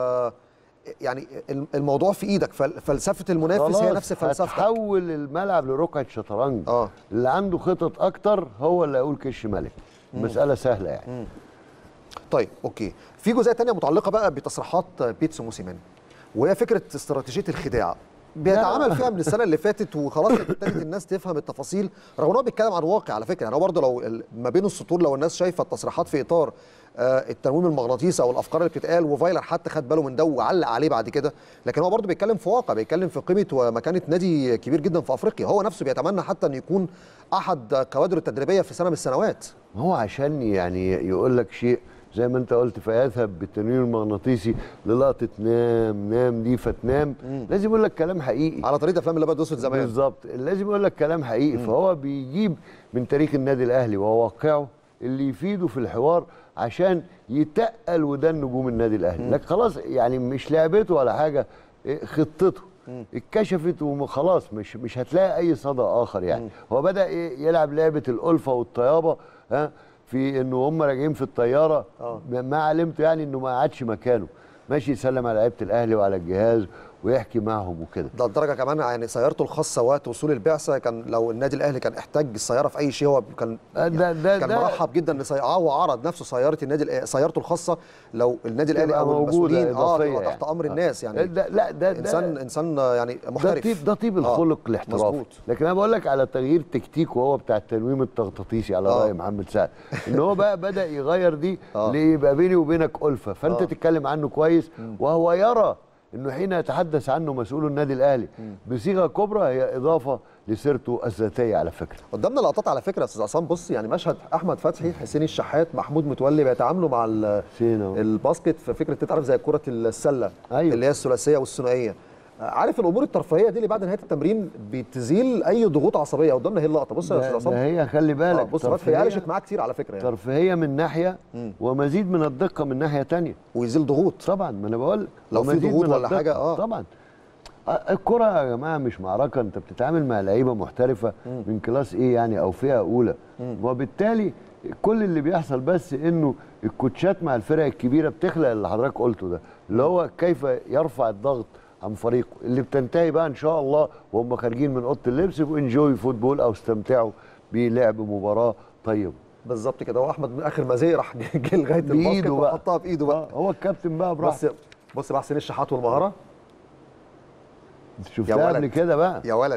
يعني الموضوع في ايدك فل- فلسفه المنافس هي خلاص نفس فلسفتك هتحول الملعب لركعه شطرنج اه. اللي عنده خطط اكتر هو اللي هيقول كش ملك مساله سهله يعني طيب اوكي في جزئيه تانية متعلقه بقى بتصريحات بيتسو موسيماني وهي فكره استراتيجيه الخداع بيتعامل فيها من السنه اللي فاتت وخلاص ابتدت الناس تفهم التفاصيل رغم ان هو بيتكلم عن واقع على فكره يعني هو برضه لو ال- ما بين السطور لو الناس شايفه التصريحات في اطار آه، التنويم المغناطيسي او الافكار اللي بتتقال وفايلر حتى خد باله من ده وعلق عليه بعد كده لكن هو برضه بيتكلم في واقع بيتكلم في قيمه ومكانه نادي كبير جدا في افريقيا هو نفسه بيتمنى حتى ان يكون احد كوادر التدريبيه في سنه من السنوات ما هو عشان يعني يقول لك شيء زي ما انت قلت فيذهب بالتنوير المغناطيسي للقطه نام نام دي فتنام لازم يقول لك كلام حقيقي على طريقه افلام الابيض والاسود زمان بالظبط لازم يقول لك كلام حقيقي فهو بيجيب من تاريخ النادي الاهلي وواقعه اللي يفيده في الحوار عشان يتقل ودان نجوم النادي الاهلي لكن خلاص يعني مش لعبته ولا حاجه إيه، خطته اتكشفت وخلاص مش مش هتلاقي اي صدى اخر يعني هو بدا إيه، يلعب لعبه الالفه والطيابه ها في انه هم راجعين في الطياره آه. ما علمته يعني انه ما قعدش مكانه ماشي يسلم على لعيبه الاهلي وعلى الجهاز ويحكي معهم وكده ده الدرجه كمان يعني سيارته الخاصه وقت وصول البعثه كان لو النادي الاهلي كان احتاج السياره في اي شيء هو كان آه، ده- ده- كان ده- مرحب جدا ان سي- اه وعرض نفسه سياره النادي الأ- سيارته الخاصه لو النادي الاهلي تبقى او موجودة المسؤولين اه إضافية تبقى تحت يعني. امر آه. الناس يعني ده لا ده انسان ده انسان يعني ده محترف طيب ده طيب آه، الخلق الاحترافي مظبوط لكن انا بقول لك على تغيير تكتيك وهو بتاع التنويم التغطاطيسي على آه. راي محمد سعد ان هو بقى بدا يغير دي آه. ليبقى بيني وبينك الفه فانت آه. تتكلم عنه كويس وهو يرى انه حين يتحدث عنه مسؤول النادي الاهلي بصيغه كبرى هي اضافه لسيرته الذاتيه على فكره قدامنا لقطات على فكره يا استاذ عصام بص يعني مشهد احمد فتحي حسين الشحات محمود متولي بيتعاملوا مع ال- حسين أهو. الباسكت في فكره تتعرف زي كره السله أيوة. اللي هي الثلاثيه والثنائيه عارف الامور الترفيهيه دي اللي بعد نهايه التمرين بتزيل اي ضغوط عصبيه قدامنا هي اللقطه بص يا استاذ ده عصام ده هي خلي آه، بالك بص فتحي قلشت معاه كتير على فكره يعني ترفيهيه من ناحيه ومزيد من الدقه من ناحيه تانية ويزيل ضغوط طبعا ما انا بقول لك. لو في ومزيد ضغوط من ولا الدقة. حاجة، آه. طبعا آه، الكرة يا جماعة مش معركة انت بتتعامل مع لعيبة محترفة من كلاس ايه يعني او فئة اولى وبالتالي كل اللي بيحصل بس انه الكوتشات مع الفرق الكبيرة بتخلق اللي حضرتك قلته ده اللي هو كيف يرفع الضغط عن فريقه اللي بتنتهي بقى ان شاء الله وهم خارجين من اوضه اللبس وانجوي فوتبول او استمتعوا بلعب مباراة طيبة بالظبط كده هو احمد من اخر ما زي راح جه لغايه الباسكت بايده بقى وحطها بايده بقى آه، هو الكابتن بقى براحته بص بص بقى حسين الشحات والمهاره شفتها ولد. قبل كده بقى يا ولد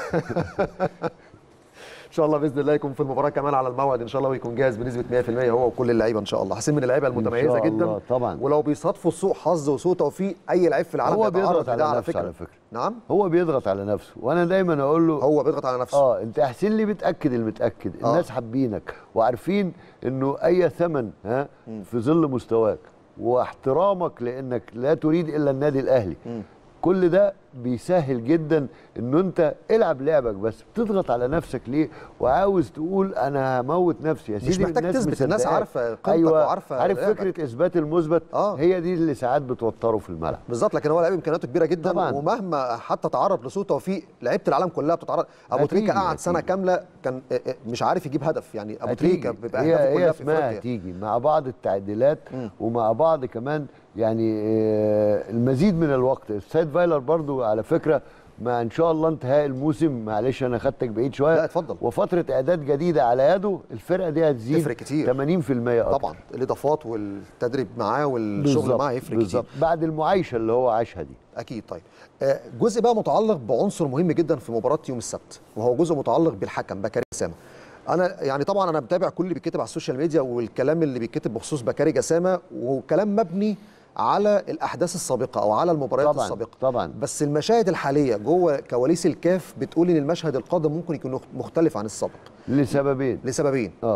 ان شاء الله باذن الله يكون في المباراه كمان على الموعد ان شاء الله ويكون جاهز بنسبه 100% هو وكل اللعيبه ان شاء الله حسين من اللعيبه المتميزه شاء جدا الله، طبعا. ولو بيصادفوا سوء حظ وسوء توفيق اي لعيب في العالم هو بيتعرض بيضغط لده على على نفسه فكره على فكرة. نعم هو بيضغط على نفسه وانا دايما اقول له هو بيضغط على نفسه اه انت احسن لي بتاكد المتاكد آه. الناس حابينك وعارفين انه اي ثمن ها في ظل مستواك واحترامك لانك لا تريد الا النادي الاهلي كل ده بيسهل جدا انه انت العب لعبك بس بتضغط على نفسك ليه وعاوز تقول انا هموت نفسي يا سيدي محتاج الناس تثبت، الناس مصدقاك. عارفة قيمتك ايوه وعارفة عارف لعبك. فكره اثبات المثبت آه. هي دي اللي ساعات بتوتره في الملعب بالظبط لكن هو لعيب امكانياته كبيره جدا طبعاً. ومهما حتى تعرض لسوء توفيق لعيبه العالم كلها بتتعرض ابو أكيد، تريكه قعد أكيد. سنه كامله كان آه، آه، مش عارف يجيب هدف يعني ابو هتيجي. تريكه بيبقى هي اهدافه هي كلها في اسمها افريقيا هتيجي مع بعض التعديلات ومع بعض كمان يعني آه، المزيد من الوقت السيد فايلر برضو على فكره مع ان شاء الله انتهاء الموسم معلش انا خدتك بعيد شويه لا، اتفضل. وفتره اعداد جديده على يده الفرقه دي هتزيد تفرق كتير. 80% أكتر. طبعا الاضافات والتدريب معاه والشغل بالظبط معاه يفرق بالظبط كتير بعد المعايشه اللي هو عاشها دي اكيد طيب آه، جزء بقى متعلق بعنصر مهم جدا في مباراه يوم السبت وهو جزء متعلق بالحكم بكاري جسامه انا يعني طبعا انا متابع كل اللي بيتكتب على السوشيال ميديا والكلام اللي بيتكتب بخصوص بكاري جسامه وكلام مبني على الاحداث السابقه او على المباريات طبعاً، السابقه طبعاً. بس المشاهد الحاليه جوه كواليس الكاف بتقول ان المشهد القادم ممكن يكون مختلف عن السابق لسببين لسببين اه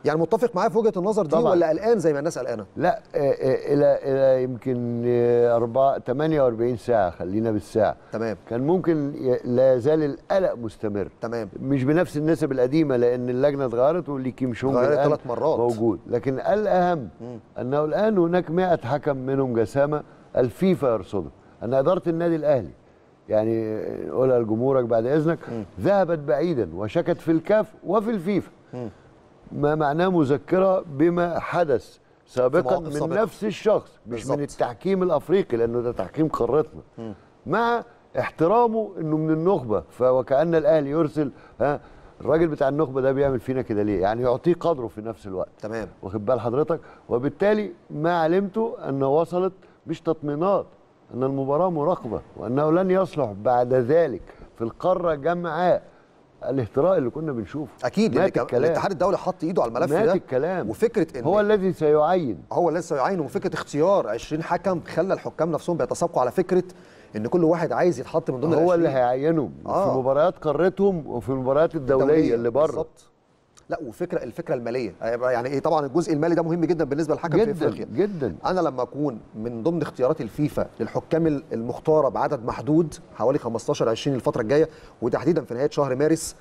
يعني متفق معايا في وجهه النظر دي طبعاً. ولا قلقان زي ما الناس قلقانه لا آه، آه، الى الى يمكن آه، أربعة 48 ساعه خلينا بالساعه تمام كان ممكن ي- لا يزال القلق مستمر تمام مش بنفس النسب القديمه لان اللجنه اتغيرت واللي كيم شونج اتغيرت الآن ثلاث مرات. موجود لكن الاهم انه الان هناك 100 حكم منهم جسامه الفيفا يرصده ان اداره النادي الاهلي يعني قولها لجمهورك بعد اذنك ذهبت بعيدا وشكت في الكاف وفي الفيفا ما معناه مذكره بما حدث سابقا مواقف من سابقة. نفس الشخص مش بالظبط. من التحكيم الافريقي لانه ده تحكيم قارتنا مع احترامه انه من النخبه فوكأن الاهلي يرسل ها الراجل بتاع النخبه ده بيعمل فينا كده ليه؟ يعني يعطيه قدره في نفس الوقت تمام واخد بال حضرتك وبالتالي ما علمته انه وصلت مش تطمينات ان المباراه مراقبه وانه لن يصلح بعد ذلك في القاره جمعاء الاهتراء اللي كنا بنشوفه اكيد مات اللي كان- الكلام الاتحاد الدولي حط ايده على الملف مات ده الكلام وفكره ان هو الذي سيعين هو اللي لسه يعين وفكره اختيار 20 حكم خلى الحكام نفسهم بيتسابقوا على فكره ان كل واحد عايز يتحط من ضمن هو ال اللي 20. هيعينهم آه. في مباريات قارتهم وفي المباريات الدوليه اللي بره بالظبط لا وفكره الفكره الماليه يعني ايه طبعا الجزء المالي ده مهم جدا بالنسبه للحكم في جدا افريقيا جدا انا لما اكون من ضمن اختيارات الفيفا للحكام المختاره بعدد محدود حوالي 15 20 الفتره الجايه وتحديدا في نهايه شهر مارس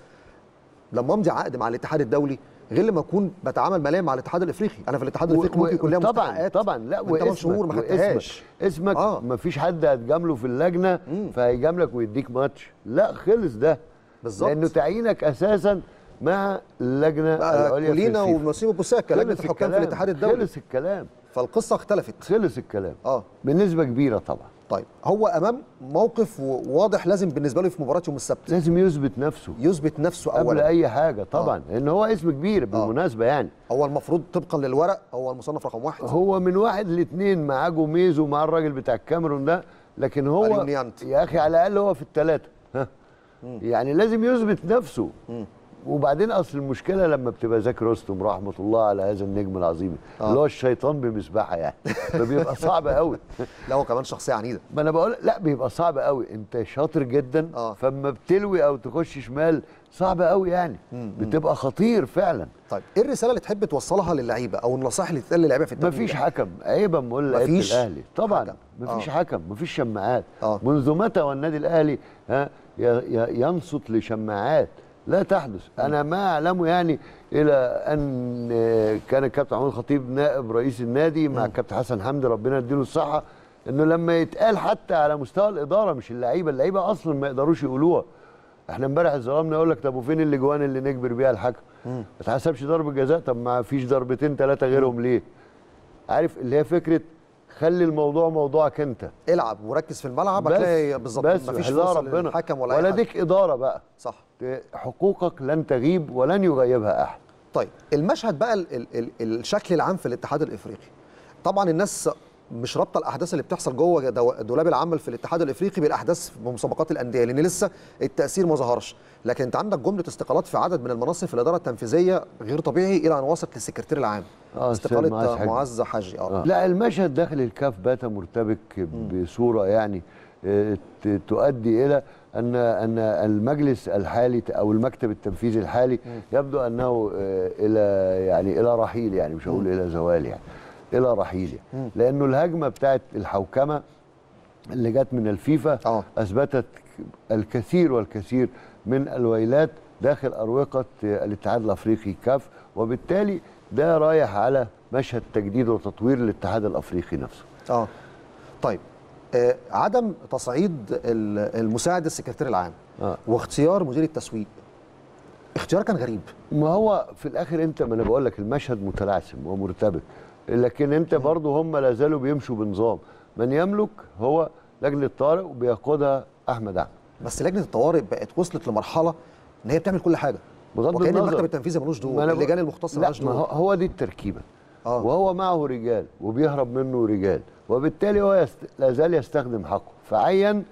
لما امضي عقد مع الاتحاد الدولي غير لما اكون بتعامل ماليا مع الاتحاد الافريقي انا في الاتحاد الافريقي ممكن يكون ليا طبعا مستحقات طبعا لا من 8 شهور ما واسمك خدتهاش اسمك آه. ما فيش حد هتجامله في اللجنه فهيجاملك ويديك ماتش لا خلص ده بالظبط. لانه تعيينك اساسا مع اللجنه بقى العليا في كولينا الفيفا. ونسيم بوساكا لجنه خلص الحكام في الكلام. الاتحاد الدولي خلص الكلام فالقصه اختلفت خلص الكلام اه بنسبه كبيره طبعا طيب هو امام موقف واضح لازم بالنسبه له في مباراه يوم السبت لازم يثبت نفسه يثبت نفسه قبل اولا اي حاجه طبعا لان هو اسم كبير بالمناسبه يعني هو المفروض طبقا للورق هو المصنف رقم واحد هو من واحد لاثنين معاه جوميز ومعاه الراجل بتاع الكاميرون ده لكن هو أليونيانت. يا اخي على الاقل هو في الثلاثه ها يعني لازم يثبت نفسه وبعدين اصل المشكله لما بتبقى زكي رستم رحمه الله على هذا النجم العظيم آه. اللي هو الشيطان بمسبحه يعني فبيبقى صعب قوي لا هو كمان شخصيه عنيده ما انا بقول لا بيبقى صعب قوي انت شاطر جدا آه. فاما بتلوي او تخش شمال صعب قوي يعني بتبقى خطير فعلا طيب ايه الرساله اللي تحب توصلها للعيبه او النصائح اللي تتقال للعيبه في التمرين مفيش حكم عيب اما اقول لعيبه مفيش الاهلي طبعا حكم. مفيش آه. حكم مفيش شماعات آه. منذ متى والنادي الاهلي ها ي- ي- ينصت لشماعات لا تحدث انا ما اعلمه يعني الى ان آه، كان الكابتن محمود الخطيب نائب رئيس النادي مع الكابتن حسن حمدي ربنا يديله الصحه انه لما يتقال حتى على مستوى الاداره مش اللعيبه اللعيبه اصلا ما يقدروش يقولوها احنا امبارح اتظلمنا يقول لك طب وفين الاجوان اللي نجبر بيها الحكم ما اتحسبش ضربه جزاء طب ما فيش ضربتين ثلاثه غيرهم ليه عارف اللي هي فكره خلي الموضوع موضوعك انت العب وركز في الملعب بس هتلاقي بالظبط بس مفيش حلها فرصه ربنا للحكم ولا, ولا أي حاجة. ديك اداره بقى صح ت- حقوقك لن تغيب ولن يغيبها احد طيب المشهد بقى ال ال ال الشكل العام في الاتحاد الافريقي طبعا الناس مش رابطه الاحداث اللي بتحصل جوه دو- دولاب العمل في الاتحاد الافريقي بالاحداث في مسابقات الانديه لان لسه التاثير ما ظهرش لكن انت عندك جمله استقالات في عدد من المناصب في الاداره التنفيذيه غير طبيعي الى ان وصلت للسكرتير العام آه، السيد معاذ استقاله حاجي. معز حاجي اه لا المشهد داخل الكاف بات مرتبك بصوره يعني آه، ت- تؤدي الى ان ان المجلس الحالي او المكتب التنفيذي الحالي يبدو انه آه، الى يعني الى رحيل يعني مش هقول الى زوال يعني الى رحيل يعني لانه الهجمه بتاعت الحوكمه اللي جت من الفيفا آه. اثبتت الكثير والكثير من الويلات داخل اروقه الاتحاد الافريقي كاف وبالتالي ده رايح على مشهد تجديد وتطوير الاتحاد الافريقي نفسه اه طيب آه عدم تصعيد ال- المساعد السكرتير العام آه. واختيار مدير التسويق اختيار كان غريب ما هو في الاخر انت ما انا بقول لك المشهد متلعثم ومرتبك لكن انت برضه هم لا زالوا بيمشوا بنظام من يملك هو لجنه طارق وبيقودها احمد احمد بس لجنه الطوارئ بقت وصلت لمرحله ان هي بتعمل كل حاجه بغض وكان النظر. المكتب التنفيذي ملوش ما دور أنا اللجان بقول- المختصه لا ملهاش ما هو, دور هو دي التركيبه آه. وهو معه رجال وبيهرب منه رجال وبالتالي هو يست... لا زال يستخدم حقه فعين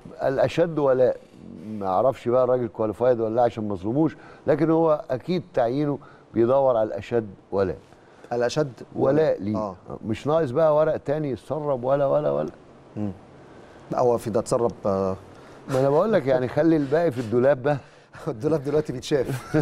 الاشد ولاء ما اعرفش بقى الراجل كواليفايد ولا لا عشان ما اظلموش لكن هو اكيد تعيينه بيدور على الاشد ولاء الاشد ولاء ليه اه مش ناقص بقى ورق تاني يتسرب ولا ولا ولا لا هو في ده اتسرب آه ما انا بقول لك يعني خلي الباقي في الدولاب بقى الدولاب دلوقتي بيتشاف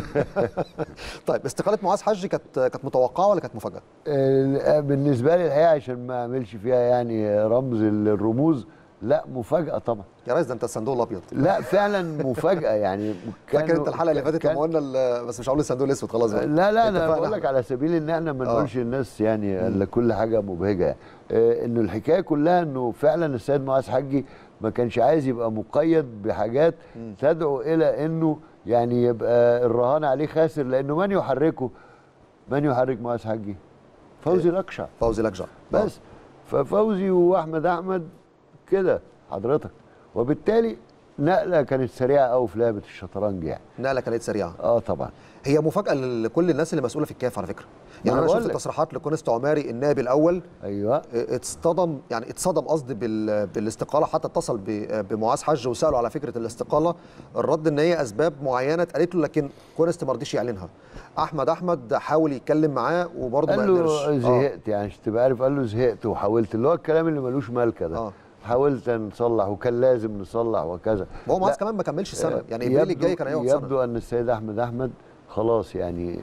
طيب استقاله معاذ حجي كانت كانت متوقعه ولا كانت مفاجاه؟ آه، بالنسبه لي الحقيقه عشان ما اعملش فيها يعني رمز الرموز لا مفاجاه طبعا يا ريس ده انت الصندوق الابيض لا فعلا مفاجاه يعني فاكر كانوا- انت الحلقه اللي فاتت كان- لما قلنا ال- بس مش هقول الصندوق الاسود خلاص بقى لا لا انا اتفقنا بقول لك احنا. على سبيل ان احنا ما آه. نقولش الناس يعني الا كل حاجه مبهجه يعني. آه، انه الحكايه كلها انه فعلا السيد معاذ حجي ما كانش عايز يبقى مقيد بحاجات تدعو الى انه يعني يبقى الرهان عليه خاسر لانه من يحركه من يحرك معاذ حجي فوزي لكشع فوزي لكجع بس ففوزي واحمد احمد كده حضرتك وبالتالي نقله كانت سريعه قوي في لعبه الشطرنج يعني نقله كانت سريعه اه طبعا هي مفاجاه لكل الناس اللي مسؤوله في الكاف على فكره يعني أنا انا بقول شفت لك. تصريحات لكونست عماري النائب الاول ايوه اتصطدم يعني اتصدم قصدي بال- بالاستقاله حتى اتصل ب- بمعاذ حج وساله على فكره الاستقاله الرد ان هي اسباب معينه اتقالت له لكن كونست ما رضيش يعلنها احمد احمد حاول يتكلم معاه وبرضه ما قال قدرش له آه. زهقت يعني عشان تبقى عارف قال له زهقت وحاولت اللي هو الكلام اللي ملوش مالكه ده آه. حاولت نصلح وكان لازم نصلح وكذا وهو معاذ لا، كمان ما كملش سنه آه، يعني ابريل الجاي يبدو- كان هيقعد سنه يبدو ان السيد احمد احمد خلاص يعني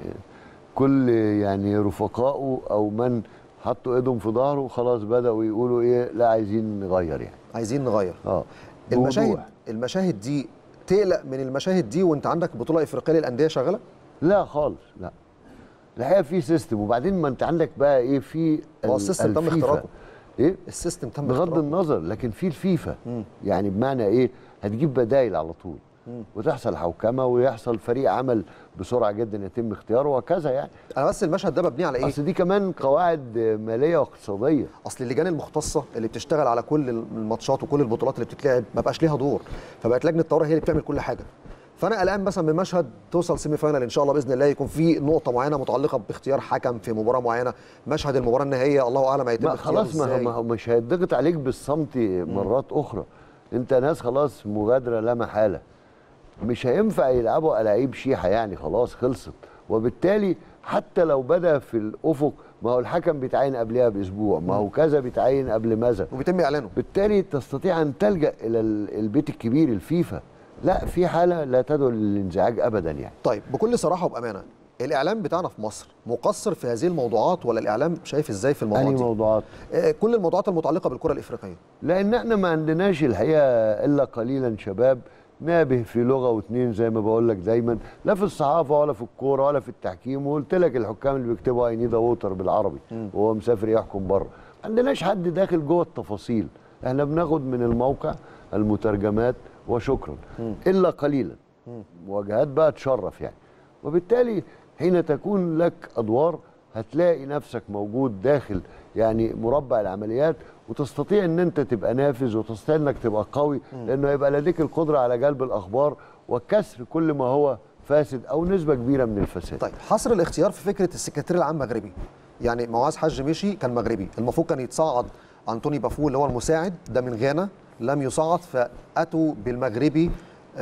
كل يعني رفقائه او من حطوا ايدهم في ظهره خلاص بداوا يقولوا ايه لا عايزين نغير يعني عايزين نغير اه المشاهد بوضوح. المشاهد دي تقلق من المشاهد دي وانت عندك بطوله افريقيه للانديه شغاله لا خالص لا الحقيقه في سيستم وبعدين ما انت عندك بقى ايه في هو ال- السيستم تم الفيفا. اختراقه. ايه السيستم تم بغض اختراقه. النظر لكن في الفيفا يعني بمعنى ايه هتجيب بدايل على طول وتحصل حوكمه ويحصل فريق عمل بسرعه جدا يتم اختياره وكذا يعني انا بس المشهد ده مبني على ايه اصل دي كمان قواعد ماليه واقتصاديه اصل اللجان المختصه اللي بتشتغل على كل الماتشات وكل البطولات اللي بتتلعب ما بقاش ليها دور فبقت لجنه الطوارئ هي اللي بتعمل كل حاجه فانا قلقان مثلا من مشهد توصل سيمي فاينال ان شاء الله باذن الله يكون في نقطه معينه متعلقه باختيار حكم في مباراه معينه مشهد المباراه النهائيه الله اعلم هيتم ما اختياره خلاص ما هو- إزاي. ما هو مش هيتضغط عليك بالصمت مرات اخرى انت ناس خلاص مغادره لا محاله مش هينفع يلعبوا ألاعيب شيحه يعني خلاص خلصت وبالتالي حتى لو بدا في الافق ما هو الحكم بيتعين قبلها باسبوع ما هو كذا بيتعين قبل ماذا وبيتم اعلانه بالتالي تستطيع ان تلجا الى ال- البيت الكبير الفيفا لا في حاله لا تدعو للانزعاج ابدا يعني طيب بكل صراحه وبامانه الاعلام بتاعنا في مصر مقصر في هذه الموضوعات ولا الاعلام شايف ازاي في الموضوعات انهي دي موضوعات آه، كل الموضوعات المتعلقه بالكره الافريقيه لان احنا ما عندناش الحقيقه الا قليلا شباب نابه في لغه واتنين زي ما بقول لك دايما لا في الصحافه ولا في الكوره ولا في التحكيم وقلت لك الحكام اللي بيكتبوا اي نيد ووتر بالعربي وهو مسافر يحكم بره ما عندناش حد داخل جوه التفاصيل احنا بناخد من الموقع المترجمات وشكرا الا قليلا مواجهات بقى تشرف يعني وبالتالي حين تكون لك ادوار هتلاقي نفسك موجود داخل يعني مربع العمليات وتستطيع ان انت تبقى نافذ وتستطيع انك تبقى قوي لانه يبقى لديك القدره على جلب الاخبار وكسر كل ما هو فاسد او نسبه كبيره من الفساد طيب حصر الاختيار في فكره السكرتير العام مغربي يعني معاذ حج مشي كان مغربي المفروض كان يتصعد انطوني بافو اللي هو المساعد ده من غانا لم يصعد فاتوا بالمغربي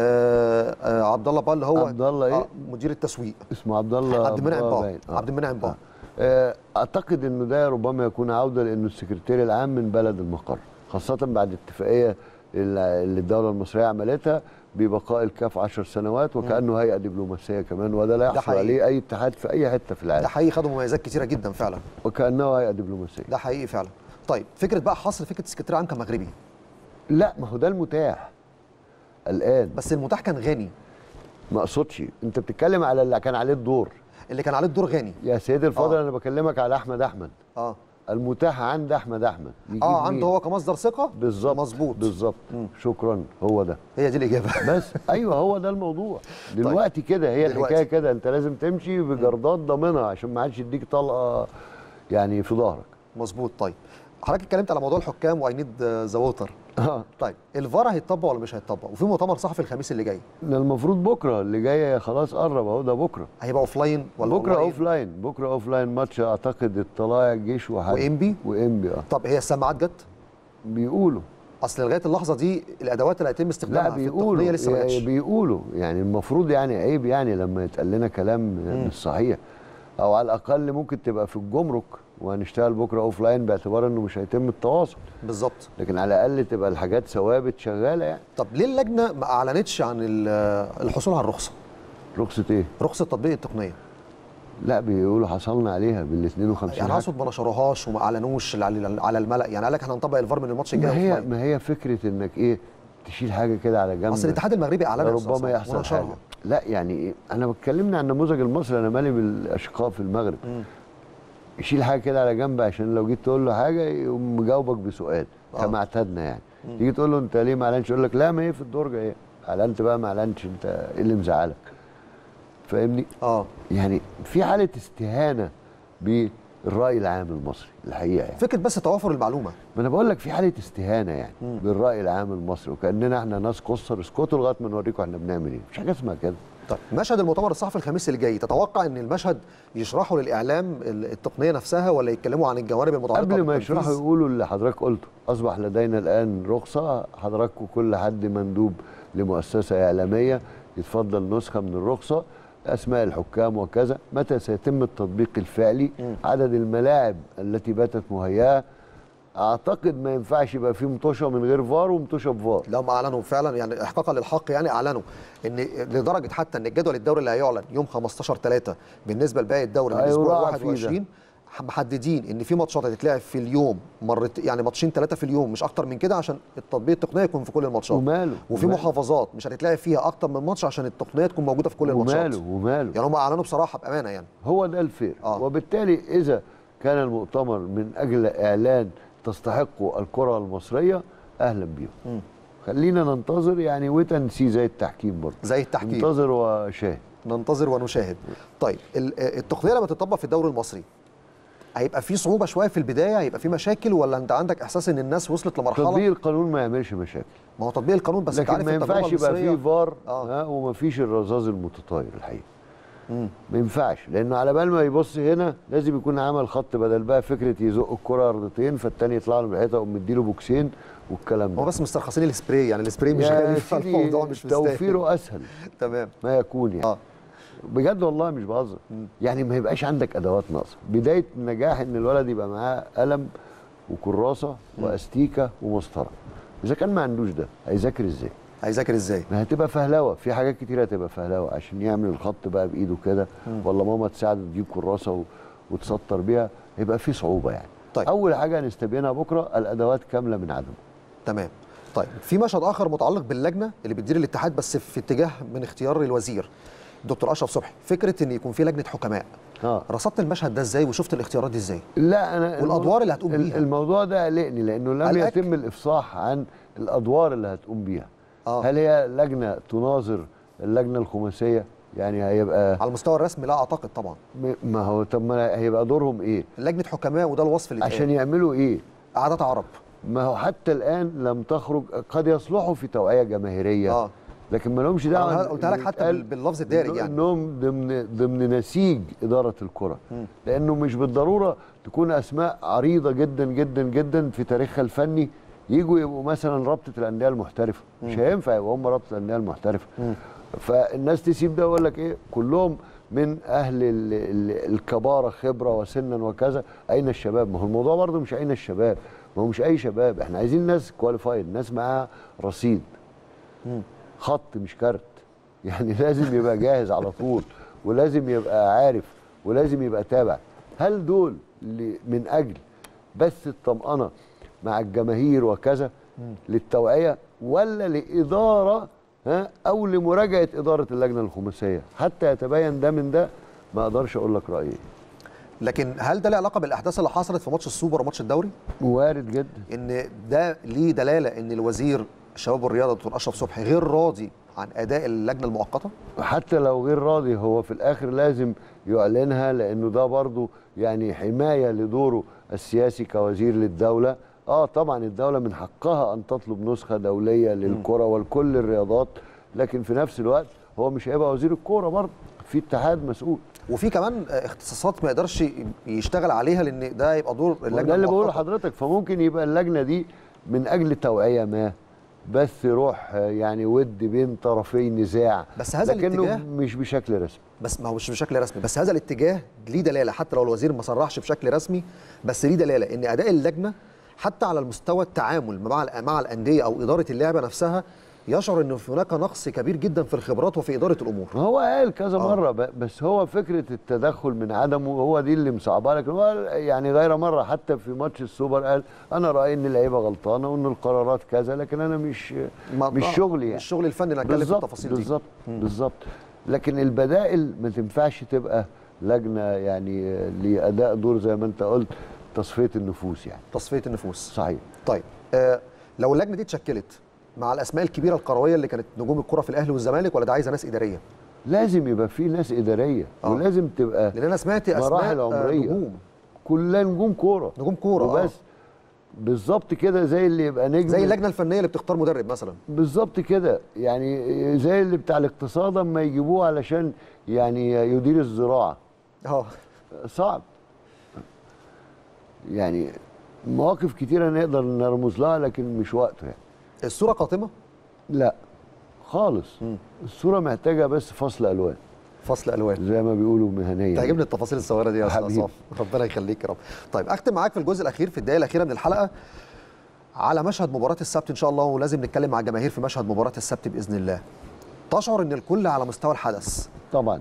آه آه عبد الله با اللي هو عبد الله إيه؟ آه مدير التسويق اسمه عبد الله عبد المنعم با با باين. عبد المنعم با آه، اعتقد انه ده ربما يكون عوده لانه السكرتير العام من بلد المقر خاصه بعد اتفاقيه اللي اللي الدوله المصريه عملتها ببقاء الكاف 10 سنوات وكانه هيئه دبلوماسيه كمان وده لا يحصل حقيقي. عليه اي اتحاد في اي حته في ده العالم حقيقي خدوا مميزات كتيره جدا فعلا وكانه هيئه دبلوماسيه ده حقيقي فعلا طيب فكره بقى حصر فكره السكرتير العام كان مغربي لا ما هو ده المتاح الان بس المتاح كان غاني ما اقصدش انت بتتكلم على اللي كان عليه الدور اللي كان عليه الدور غاني يا سيدي الفاضل آه. انا بكلمك على احمد احمد اه المتاح عند احمد احمد يجيب اه مين؟ عنده هو كمصدر ثقه بالظبط مظبوط بالظبط شكرا هو ده هي دي الاجابه بس ايوه هو ده الموضوع دلوقتي كده هي دلوقتي. الحكايه كده انت لازم تمشي بجردات ضامنها عشان ما حدش يديك طلقه يعني في ظهرك مظبوط طيب حضرتك اتكلمت على موضوع الحكام واي نيد ذا ووتر اه طيب الفار هيتطبق ولا مش هيتطبق وفي مؤتمر صحفي الخميس اللي جاي ده المفروض بكره اللي جاي خلاص قرب اهو ده بكره هيبقى اوف لاين ولا بكره أونلاين؟ اوف لاين بكره اوف لاين ماتش اعتقد الطلائع الجيش وحاجه وإنبي؟ وانبي اه طب هي السماعات جت بيقولوا اصل لغايه اللحظه دي الادوات اللي هيتم استخدامها لا في بيقولوا التقنيه لسه ما جاتش بيقولوا يعني المفروض يعني عيب يعني لما يتقال لنا كلام مش صحيح او على الاقل ممكن تبقى في الجمرك وهنشتغل بكره اوف لاين باعتبار انه مش هيتم التواصل بالظبط لكن على الاقل تبقى الحاجات ثوابت شغاله يعني طب ليه اللجنه ما اعلنتش عن ال- الحصول على الرخصه رخصه ايه رخصه تطبيق التقنيه لا بيقولوا حصلنا عليها بال 52 يعني حاجة. اقصد ما نشروهاش وما اعلنوش على على الملا يعني قال لك احنا هنطبق الفار من الماتش ما الجاي هي أوفلاين. ما هي فكره انك ايه تشيل حاجه كده على جنب اصل الاتحاد المغربي اعلن يا أستاذ ربما صلاح يحصل ونشرها. حاجه لا يعني إيه؟ انا بتكلمنا عن النموذج المصري انا مالي بالاشقاء في المغرب مم. يشيل حاجه كده على جنب عشان لو جيت تقول له حاجه يقوم مجاوبك بسؤال آه. كما اعتدنا يعني تيجي تقول له انت ليه ما اعلنش يقول لك لا ما هي في الدرجه ايه اعلنت بقى ما اعلنتش انت ايه اللي مزعلك فاهمني اه يعني في حاله استهانه بالراي العام المصري الحقيقه يعني فكره بس توافر المعلومه ما انا بقول لك في حاله استهانه يعني مم. بالراي العام المصري وكاننا احنا ناس قصر اسكتوا لغايه ما نوريكم احنا بنعمل ايه مفيش حاجه اسمها كده طيب مشهد المؤتمر الصحفي الخميس اللي جاي تتوقع ان المشهد يشرحوا للاعلام ال- التقنيه نفسها ولا يتكلموا عن الجوانب المتعلقه قبل ما بالتنفيذ؟ يشرحوا يقولوا اللي حضرتك قلته اصبح لدينا الان رخصه حضراتكم كل حد مندوب لمؤسسه اعلاميه يتفضل نسخه من الرخصه اسماء الحكام وكذا متى سيتم التطبيق الفعلي مم. عدد الملاعب التي باتت مهيئه اعتقد ما ينفعش يبقى في مطوشه من غير فار ومطوشه بفار لو ما اعلنوا فعلا يعني احقاقا للحق يعني اعلنوا ان لدرجه حتى ان الجدول الدوري اللي هيعلن يوم 15 3 بالنسبه لباقي الدوري من أيوة، الاسبوع راح فيه ده. 21 محددين ان في ماتشات هتتلعب في اليوم مرت يعني ماتشين ثلاثه في اليوم مش اكتر من كده عشان التطبيق التقنيه يكون في كل الماتشات وماله وفي وماله. محافظات مش هتتلعب فيها اكتر من ماتش عشان التقنيه تكون موجوده في كل الماتشات وماله وماله يعني هم اعلنوا بصراحه بامانه يعني هو ده الفير آه. وبالتالي اذا كان المؤتمر من اجل اعلان تستحق الكره المصريه اهلا بيهم مم. خلينا ننتظر يعني وتنسي زي التحكيم برضه زي التحكيم انتظر وشاهد ننتظر ونشاهد طيب ال- التقنيه لما تطبق في الدوري المصري هيبقى في صعوبه شويه في البدايه هيبقى في مشاكل ولا انت عندك احساس ان الناس وصلت لمرحله تطبيق القانون ما يعملش مشاكل ما هو تطبيق القانون بس انت لكن عارف ما التجربة ينفعش يبقى المصرية- فيه فار آه. ها وما فيش الرذاذ المتطاير الحقيقه مم. ما ينفعش لانه على بال ما يبص هنا لازم يكون عمل خط بدل بقى فكره يزق الكره ارضتين فالتاني يطلع له بالحيطه يقوم مديله بوكسين والكلام ده هو بس مسترخصين السبراي يعني السبراي مش يا غالي سيدي فالموضوع مش مستاهل توفيره اسهل تمام ما يكون يعني اه بجد والله مش بهزر يعني ما يبقاش عندك ادوات ناقصه بدايه النجاح ان الولد يبقى معاه قلم وكراسه واستيكه ومسطره اذا كان ما عندوش ده هيذاكر ازاي هيذاكر ازاي ما هتبقى فهلوه في حاجات كتير هتبقى فهلوه عشان يعمل الخط بقى بايده كده ولا ماما تساعده تجيب كراسه و... وتسطر بيها يبقى في صعوبه يعني طيب. اول حاجه هنستبينها بكره الادوات كامله من عدم تمام طيب في مشهد اخر متعلق باللجنه اللي بتدير الاتحاد بس في اتجاه من اختيار الوزير دكتور اشرف صبحي فكره ان يكون في لجنه حكماء اه رصدت المشهد ده ازاي وشفت الاختيارات دي ازاي لا انا والأدوار اللي هتقوم ال- بيها. الموضوع ده قلقني لانه لم قلقك؟ يتم الافصاح عن الادوار اللي هتقوم بيها آه. هل هي لجنه تناظر اللجنه الخماسيه يعني هيبقى على المستوى الرسمي لا اعتقد طبعا م- ما هو طب ما هيبقى دورهم ايه لجنه حكماء وده الوصف اللي عشان اتقال. يعملوا ايه قعدات عرب ما هو حتى الان لم تخرج قد يصلحوا في توعيه جماهيريه اه لكن ما لهمش دعوه أنا إن- قلتها لك إن حتى يتقال بال- باللفظ الدارج يعني. انهم ضمن ضمن نسيج اداره الكره مم. لانه مش بالضروره تكون اسماء عريضه جدا جدا جدا في تاريخها الفني يجوا يبقوا مثلا رابطه الانديه المحترفه مش هينفع يبقوا هم رابطه الانديه المحترفه مم. فالناس تسيب ده ويقول لك ايه كلهم من اهل ال- ال- الكباره خبره وسنا وكذا اين الشباب ما هو الموضوع برضه مش اين الشباب ما هو مش اي شباب احنا عايزين ناس كواليفايد ناس معاها رصيد مم. خط مش كارت يعني لازم يبقى جاهز على طول ولازم يبقى عارف ولازم يبقى تابع هل دول ل- من اجل بس الطمأنة مع الجماهير وكذا للتوعية ولا لإدارة ها أو لمراجعة إدارة اللجنة الخماسية حتى يتبين ده من ده ما أقدرش أقول لك رأيي لكن هل ده له علاقه بالاحداث اللي حصلت في ماتش السوبر وماتش الدوري وارد جدا ان ده ليه دلاله ان الوزير الشباب والرياضه دكتور اشرف صبحي غير راضي عن اداء اللجنه المؤقته حتى لو غير راضي هو في الاخر لازم يعلنها لانه ده برضه يعني حمايه لدوره السياسي كوزير للدوله اه طبعا الدوله من حقها ان تطلب نسخه دوليه للكره ولكل الرياضات لكن في نفس الوقت هو مش هيبقى وزير الكوره برضه في اتحاد مسؤول وفي كمان اختصاصات ما يقدرش يشتغل عليها لان ده يبقى دور اللجنه ده اللي بقوله المؤقتة. لحضرتك فممكن يبقى اللجنه دي من اجل توعيه ما بس روح آه، يعني ود بين طرفي نزاع بس هذا لكنه الاتجاه- مش بشكل رسمي بس ما هو مش بشكل رسمي بس هذا الاتجاه ليه دلاله حتى لو الوزير ما صرحش بشكل رسمي بس ليه دلاله ان اداء اللجنه حتى على المستوى التعامل مع مع الانديه او اداره اللعبه نفسها يشعر ان هناك نقص كبير جدا في الخبرات وفي اداره الامور ما هو قال كذا آه. مره ب- بس هو فكره التدخل من عدمه هو دي اللي مصعبها لكن هو يعني غير مره حتى في ماتش السوبر قال انا رايي ان اللعيبه غلطانه وان القرارات كذا لكن انا مش ما- مش آه، شغلي يعني مش شغل الفني اللي هنتكلم في بالظبط التفاصيل دي بالظبط بالظبط لكن البدائل ما تنفعش تبقى لجنه يعني لاداء دور زي ما انت قلت تصفيه النفوس يعني تصفيه النفوس صحيح طيب آه لو اللجنه دي اتشكلت مع الاسماء الكبيره القرويه اللي كانت نجوم الكره في الاهلي والزمالك ولا ده عايزه ناس اداريه لازم يبقى في ناس اداريه آه. ولازم تبقى لان انا سمعت اسماء مراحل آه، عمريه نجوم كلها نجوم كوره نجوم كوره آه. وبس بالظبط كده زي اللي يبقى نجم زي اللجنه الفنيه اللي بتختار مدرب مثلا بالظبط كده يعني زي اللي بتاع الاقتصاد اما يجيبوه علشان يعني يدير الزراعه اه صعب يعني مواقف كتيرة نقدر نرمز لها لكن مش وقته يعني الصوره قاتمه لا خالص الصورة محتاجة بس فصل ألوان فصل الوان زي ما بيقولوا مهنيا تعجبني التفاصيل الصغيره دي يا استاذ حبيبي. عصام ربنا يخليك يا رب طيب اختم معاك في الجزء الاخير في الدقائق الاخيره من الحلقه على مشهد مباراه السبت ان شاء الله ولازم نتكلم مع الجماهير في مشهد مباراه السبت باذن الله تشعر ان الكل على مستوى الحدث طبعا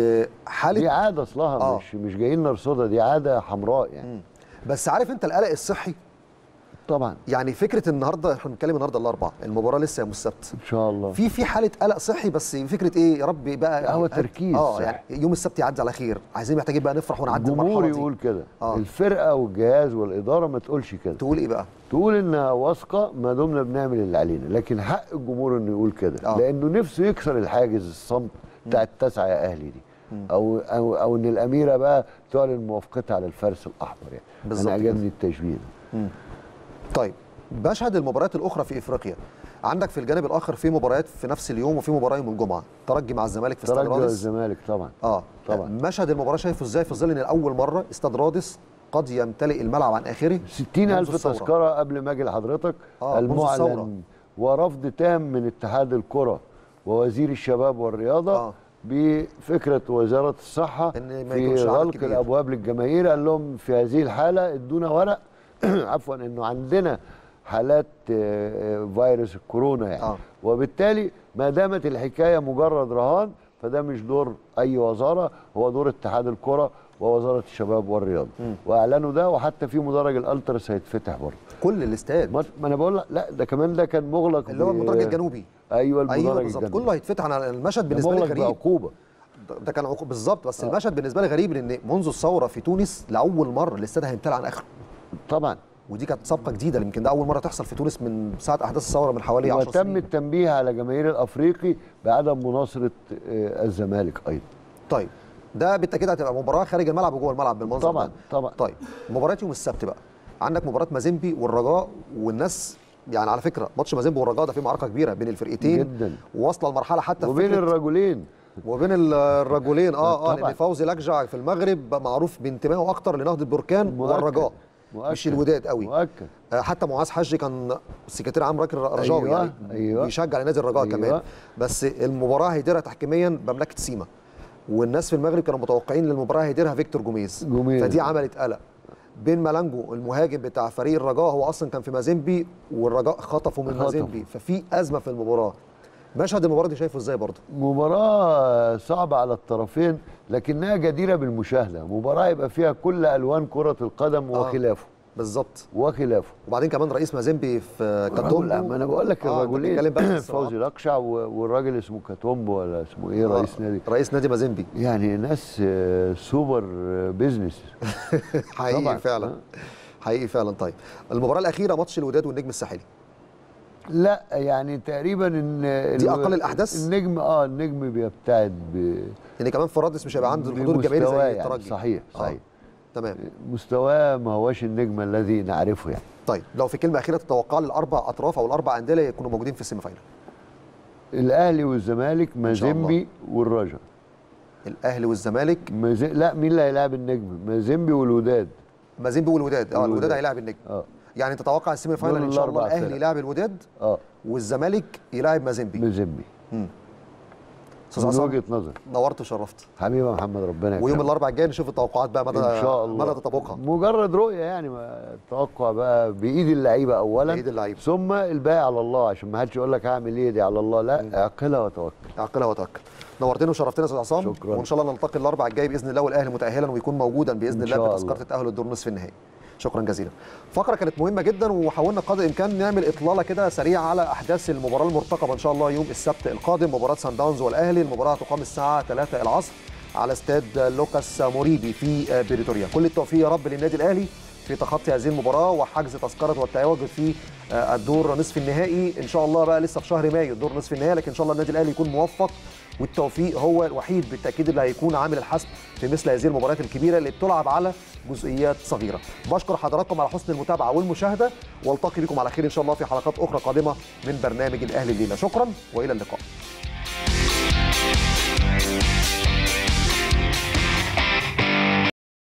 وحاله دي عادة أصلها آه. مش مش جايين نرصدها دي عادة حمراء يعني بس عارف انت القلق الصحي طبعا يعني فكره النهارده احنا بنتكلم النهارده الاربعاء المباراه لسه يوم السبت إن شاء الله في في حاله قلق صحي بس فكره ايه يا رب بقى هو تركيز اه صحي. يعني يوم السبت يعدي على خير عايزين محتاجين بقى نفرح ونعدي الجمهور المرحله دي يقول كده آه. الفرقة والجهاز والإدارة ما تقولش كده تقول ايه بقى تقول انها واثقه ما دمنا بنعمل اللي علينا لكن حق الجمهور انه يقول كده آه. لانه نفسه يكسر الحاجز الصمت بتاع التسعه يا اهلي دي او او او ان الاميره بقى تعلن موافقتها على الفارس الاحمر يعني بالظبط انا عجبني التشبيه ده طيب مشهد المباريات الاخرى في افريقيا عندك في الجانب الاخر في مباريات في نفس اليوم وفي مباراه يوم الجمعه ترجي مع الزمالك في استاد ترجي رادس والزمالك طبعا اه طبعا. مشهد المباراه شايفه ازاي في ظل ان اول مره استاد رادس قد يمتلئ الملعب عن اخره 60 منذ ألف الثورة. تذكرة قبل ما أجي لحضرتك آه، منذ الثورة. المعلن ورفض تام من اتحاد الكرة ووزير الشباب والرياضة آه. بفكرة وزارة الصحة إن ما في يكونش عدد غلق كبير. الأبواب للجماهير قال لهم في هذه الحالة ادونا ورق عفوا إنه عندنا حالات آه، آه، فيروس الكورونا يعني آه. وبالتالي ما دامت الحكاية مجرد رهان فده مش دور أي وزارة هو دور اتحاد الكرة ووزارة الشباب والرياضة وأعلنوا ده وحتى في مدرج الألترس هيتفتح برضه كل الاستاد ما ما انا بقول لك لا ده كمان ده كان مغلق اللي هو ب- المدرج الجنوبي ايوه المدرج ايوه بالظبط الجنوبي كله هيتفتح انا المشهد ده بالنسبه لي مغلق غريب بعقوبه ده- ده كان عقوب بالظبط بس المشهد بالنسبه لي غريب لان منذ الثوره في تونس لاول مره الاستاد هيمتلئ عن اخره طبعا ودي كانت سابقه جديده يمكن ده اول مره تحصل في تونس من ساعه احداث الثوره من حوالي 10 وتم سنين التنبيه على جماهير الافريقي بعدم مناصره آه، الزمالك ايضا طيب ده بالتاكيد هتبقى مباراه خارج الملعب وجوه الملعب بالمنظر طبعا ده. طبعا طيب مباراه يوم السبت بقى عندك مباراه مازيمبي والرجاء والناس يعني على فكره ماتش مازيمبي والرجاء ده فيه معركه كبيره بين الفرقتين جدا واصله لمرحله حتى في وبين فكرة- وبين وبين ال- الرجلين اه اه طبعا. لان فوزي لكجع في المغرب بقى معروف بانتمائه اكتر لنهضه بركان مؤكد. والرجاء مؤكد. مش الوداد قوي مؤكد آه، حتى معاذ حجي كان سكرتير عام راكن رجاوي أيوة، يعني أيوة. بيشجع لنادي الرجاء أيوة. كمان بس المباراه هيديرها تحكيميا بمملكه سيما والناس في المغرب كانوا متوقعين ان المباراه هيديرها فيكتور جوميز جوميز. فدي عملت قلق بين مالانجو المهاجم بتاع فريق الرجاء هو اصلا كان في مازيمبي والرجاء خطفه من خطفه. مازيمبي ففي ازمه في المباراه مشهد المباراه دي شايفه ازاي برضه مباراة صعبة على الطرفين لكنها جديرة بالمشاهدة مباراة يبقى فيها كل ألوان كرة القدم آه. وخلافه بالظبط وخلافه وبعدين كمان رئيس مازيمبي في رجل- كاتومبو ما انا بقول لك آه، الرجلين بنتكلم بقى في الصراعات. فوزي لقشع و- والراجل اسمه كاتومبو ولا اسمه ايه آه، رئيس نادي رئيس نادي مازيمبي يعني ناس آه، سوبر آه، بيزنس حقيقي طبعاً. فعلا آه. حقيقي فعلا طيب المباراه الاخيره ماتش الوداد والنجم الساحلي لا يعني تقريبا ان دي الو- أقل الأحداث؟ النجم اه النجم بيبتعد ب يعني كمان في رادس مش هيبقى عنده الحضور الجماهيري بمستواه زي يعني الترجي صحيح آه، صحيح تمام مستواه ما هوش النجم الذي نعرفه يعني طيب لو في كلمه اخيره تتوقع للاربع اطراف او الاربع انديه اللي يكونوا موجودين في السيمي فاينل الاهلي والزمالك شاء الله. مازيمبي والرجا الاهلي والزمالك مز... لا مين اللي هيلاعب النجم مازيمبي والوداد مازيمبي والوداد اه الوداد والوداد. هيلاعب النجم اه يعني تتوقع السيمي فاينل دول ان شاء الله الأربع الاهلي فرق. يلاعب الوداد اه والزمالك يلاعب مازيمبي مازيمبي استاذ من عصام وجهه نظر نورت وشرفت حبيبي يا محمد ربنا ويوم يكرمك. الاربعاء الجاي نشوف التوقعات بقى مدى ان شاء الله مدى تطابقها مجرد رؤيه يعني ما- التوقع بقى بايد اللعيبه اولا بإيد اللعيبة. ثم الباقي على الله عشان ما حدش يقول لك هعمل ايه دي على الله لا اعقلها وتوكل اعقلها وتوكل نورتنا وشرفتنا يا استاذ عصام شكراً. وان شاء الله نلتقي الاربعاء الجاي باذن الله والاهلي متاهلا ويكون موجودا باذن إن الله شاء بتذكره الله. التاهل للدور نصف النهائي شكرا جزيلا فقره كانت مهمه جدا وحاولنا قدر الامكان نعمل اطلاله كده سريعه على احداث المباراه المرتقبه ان شاء الله يوم السبت القادم مباراه سان داونز والاهلي المباراه تقام الساعه 3 العصر على استاد لوكاس موريبي في بريتوريا كل التوفيق يا رب للنادي الاهلي في تخطي هذه المباراه وحجز تذكره والتواجد في آه، الدور نصف النهائي ان شاء الله بقى لسه في شهر مايو الدور نصف النهائي لكن ان شاء الله النادي الاهلي يكون موفق والتوفيق هو الوحيد بالتاكيد اللي هيكون عامل الحسم في مثل هذه المباريات الكبيره اللي بتلعب على جزئيات صغيره بشكر حضراتكم على حسن المتابعه والمشاهده والتقي بكم على خير ان شاء الله في حلقات اخرى قادمه من برنامج الاهلي الليله شكرا والى اللقاء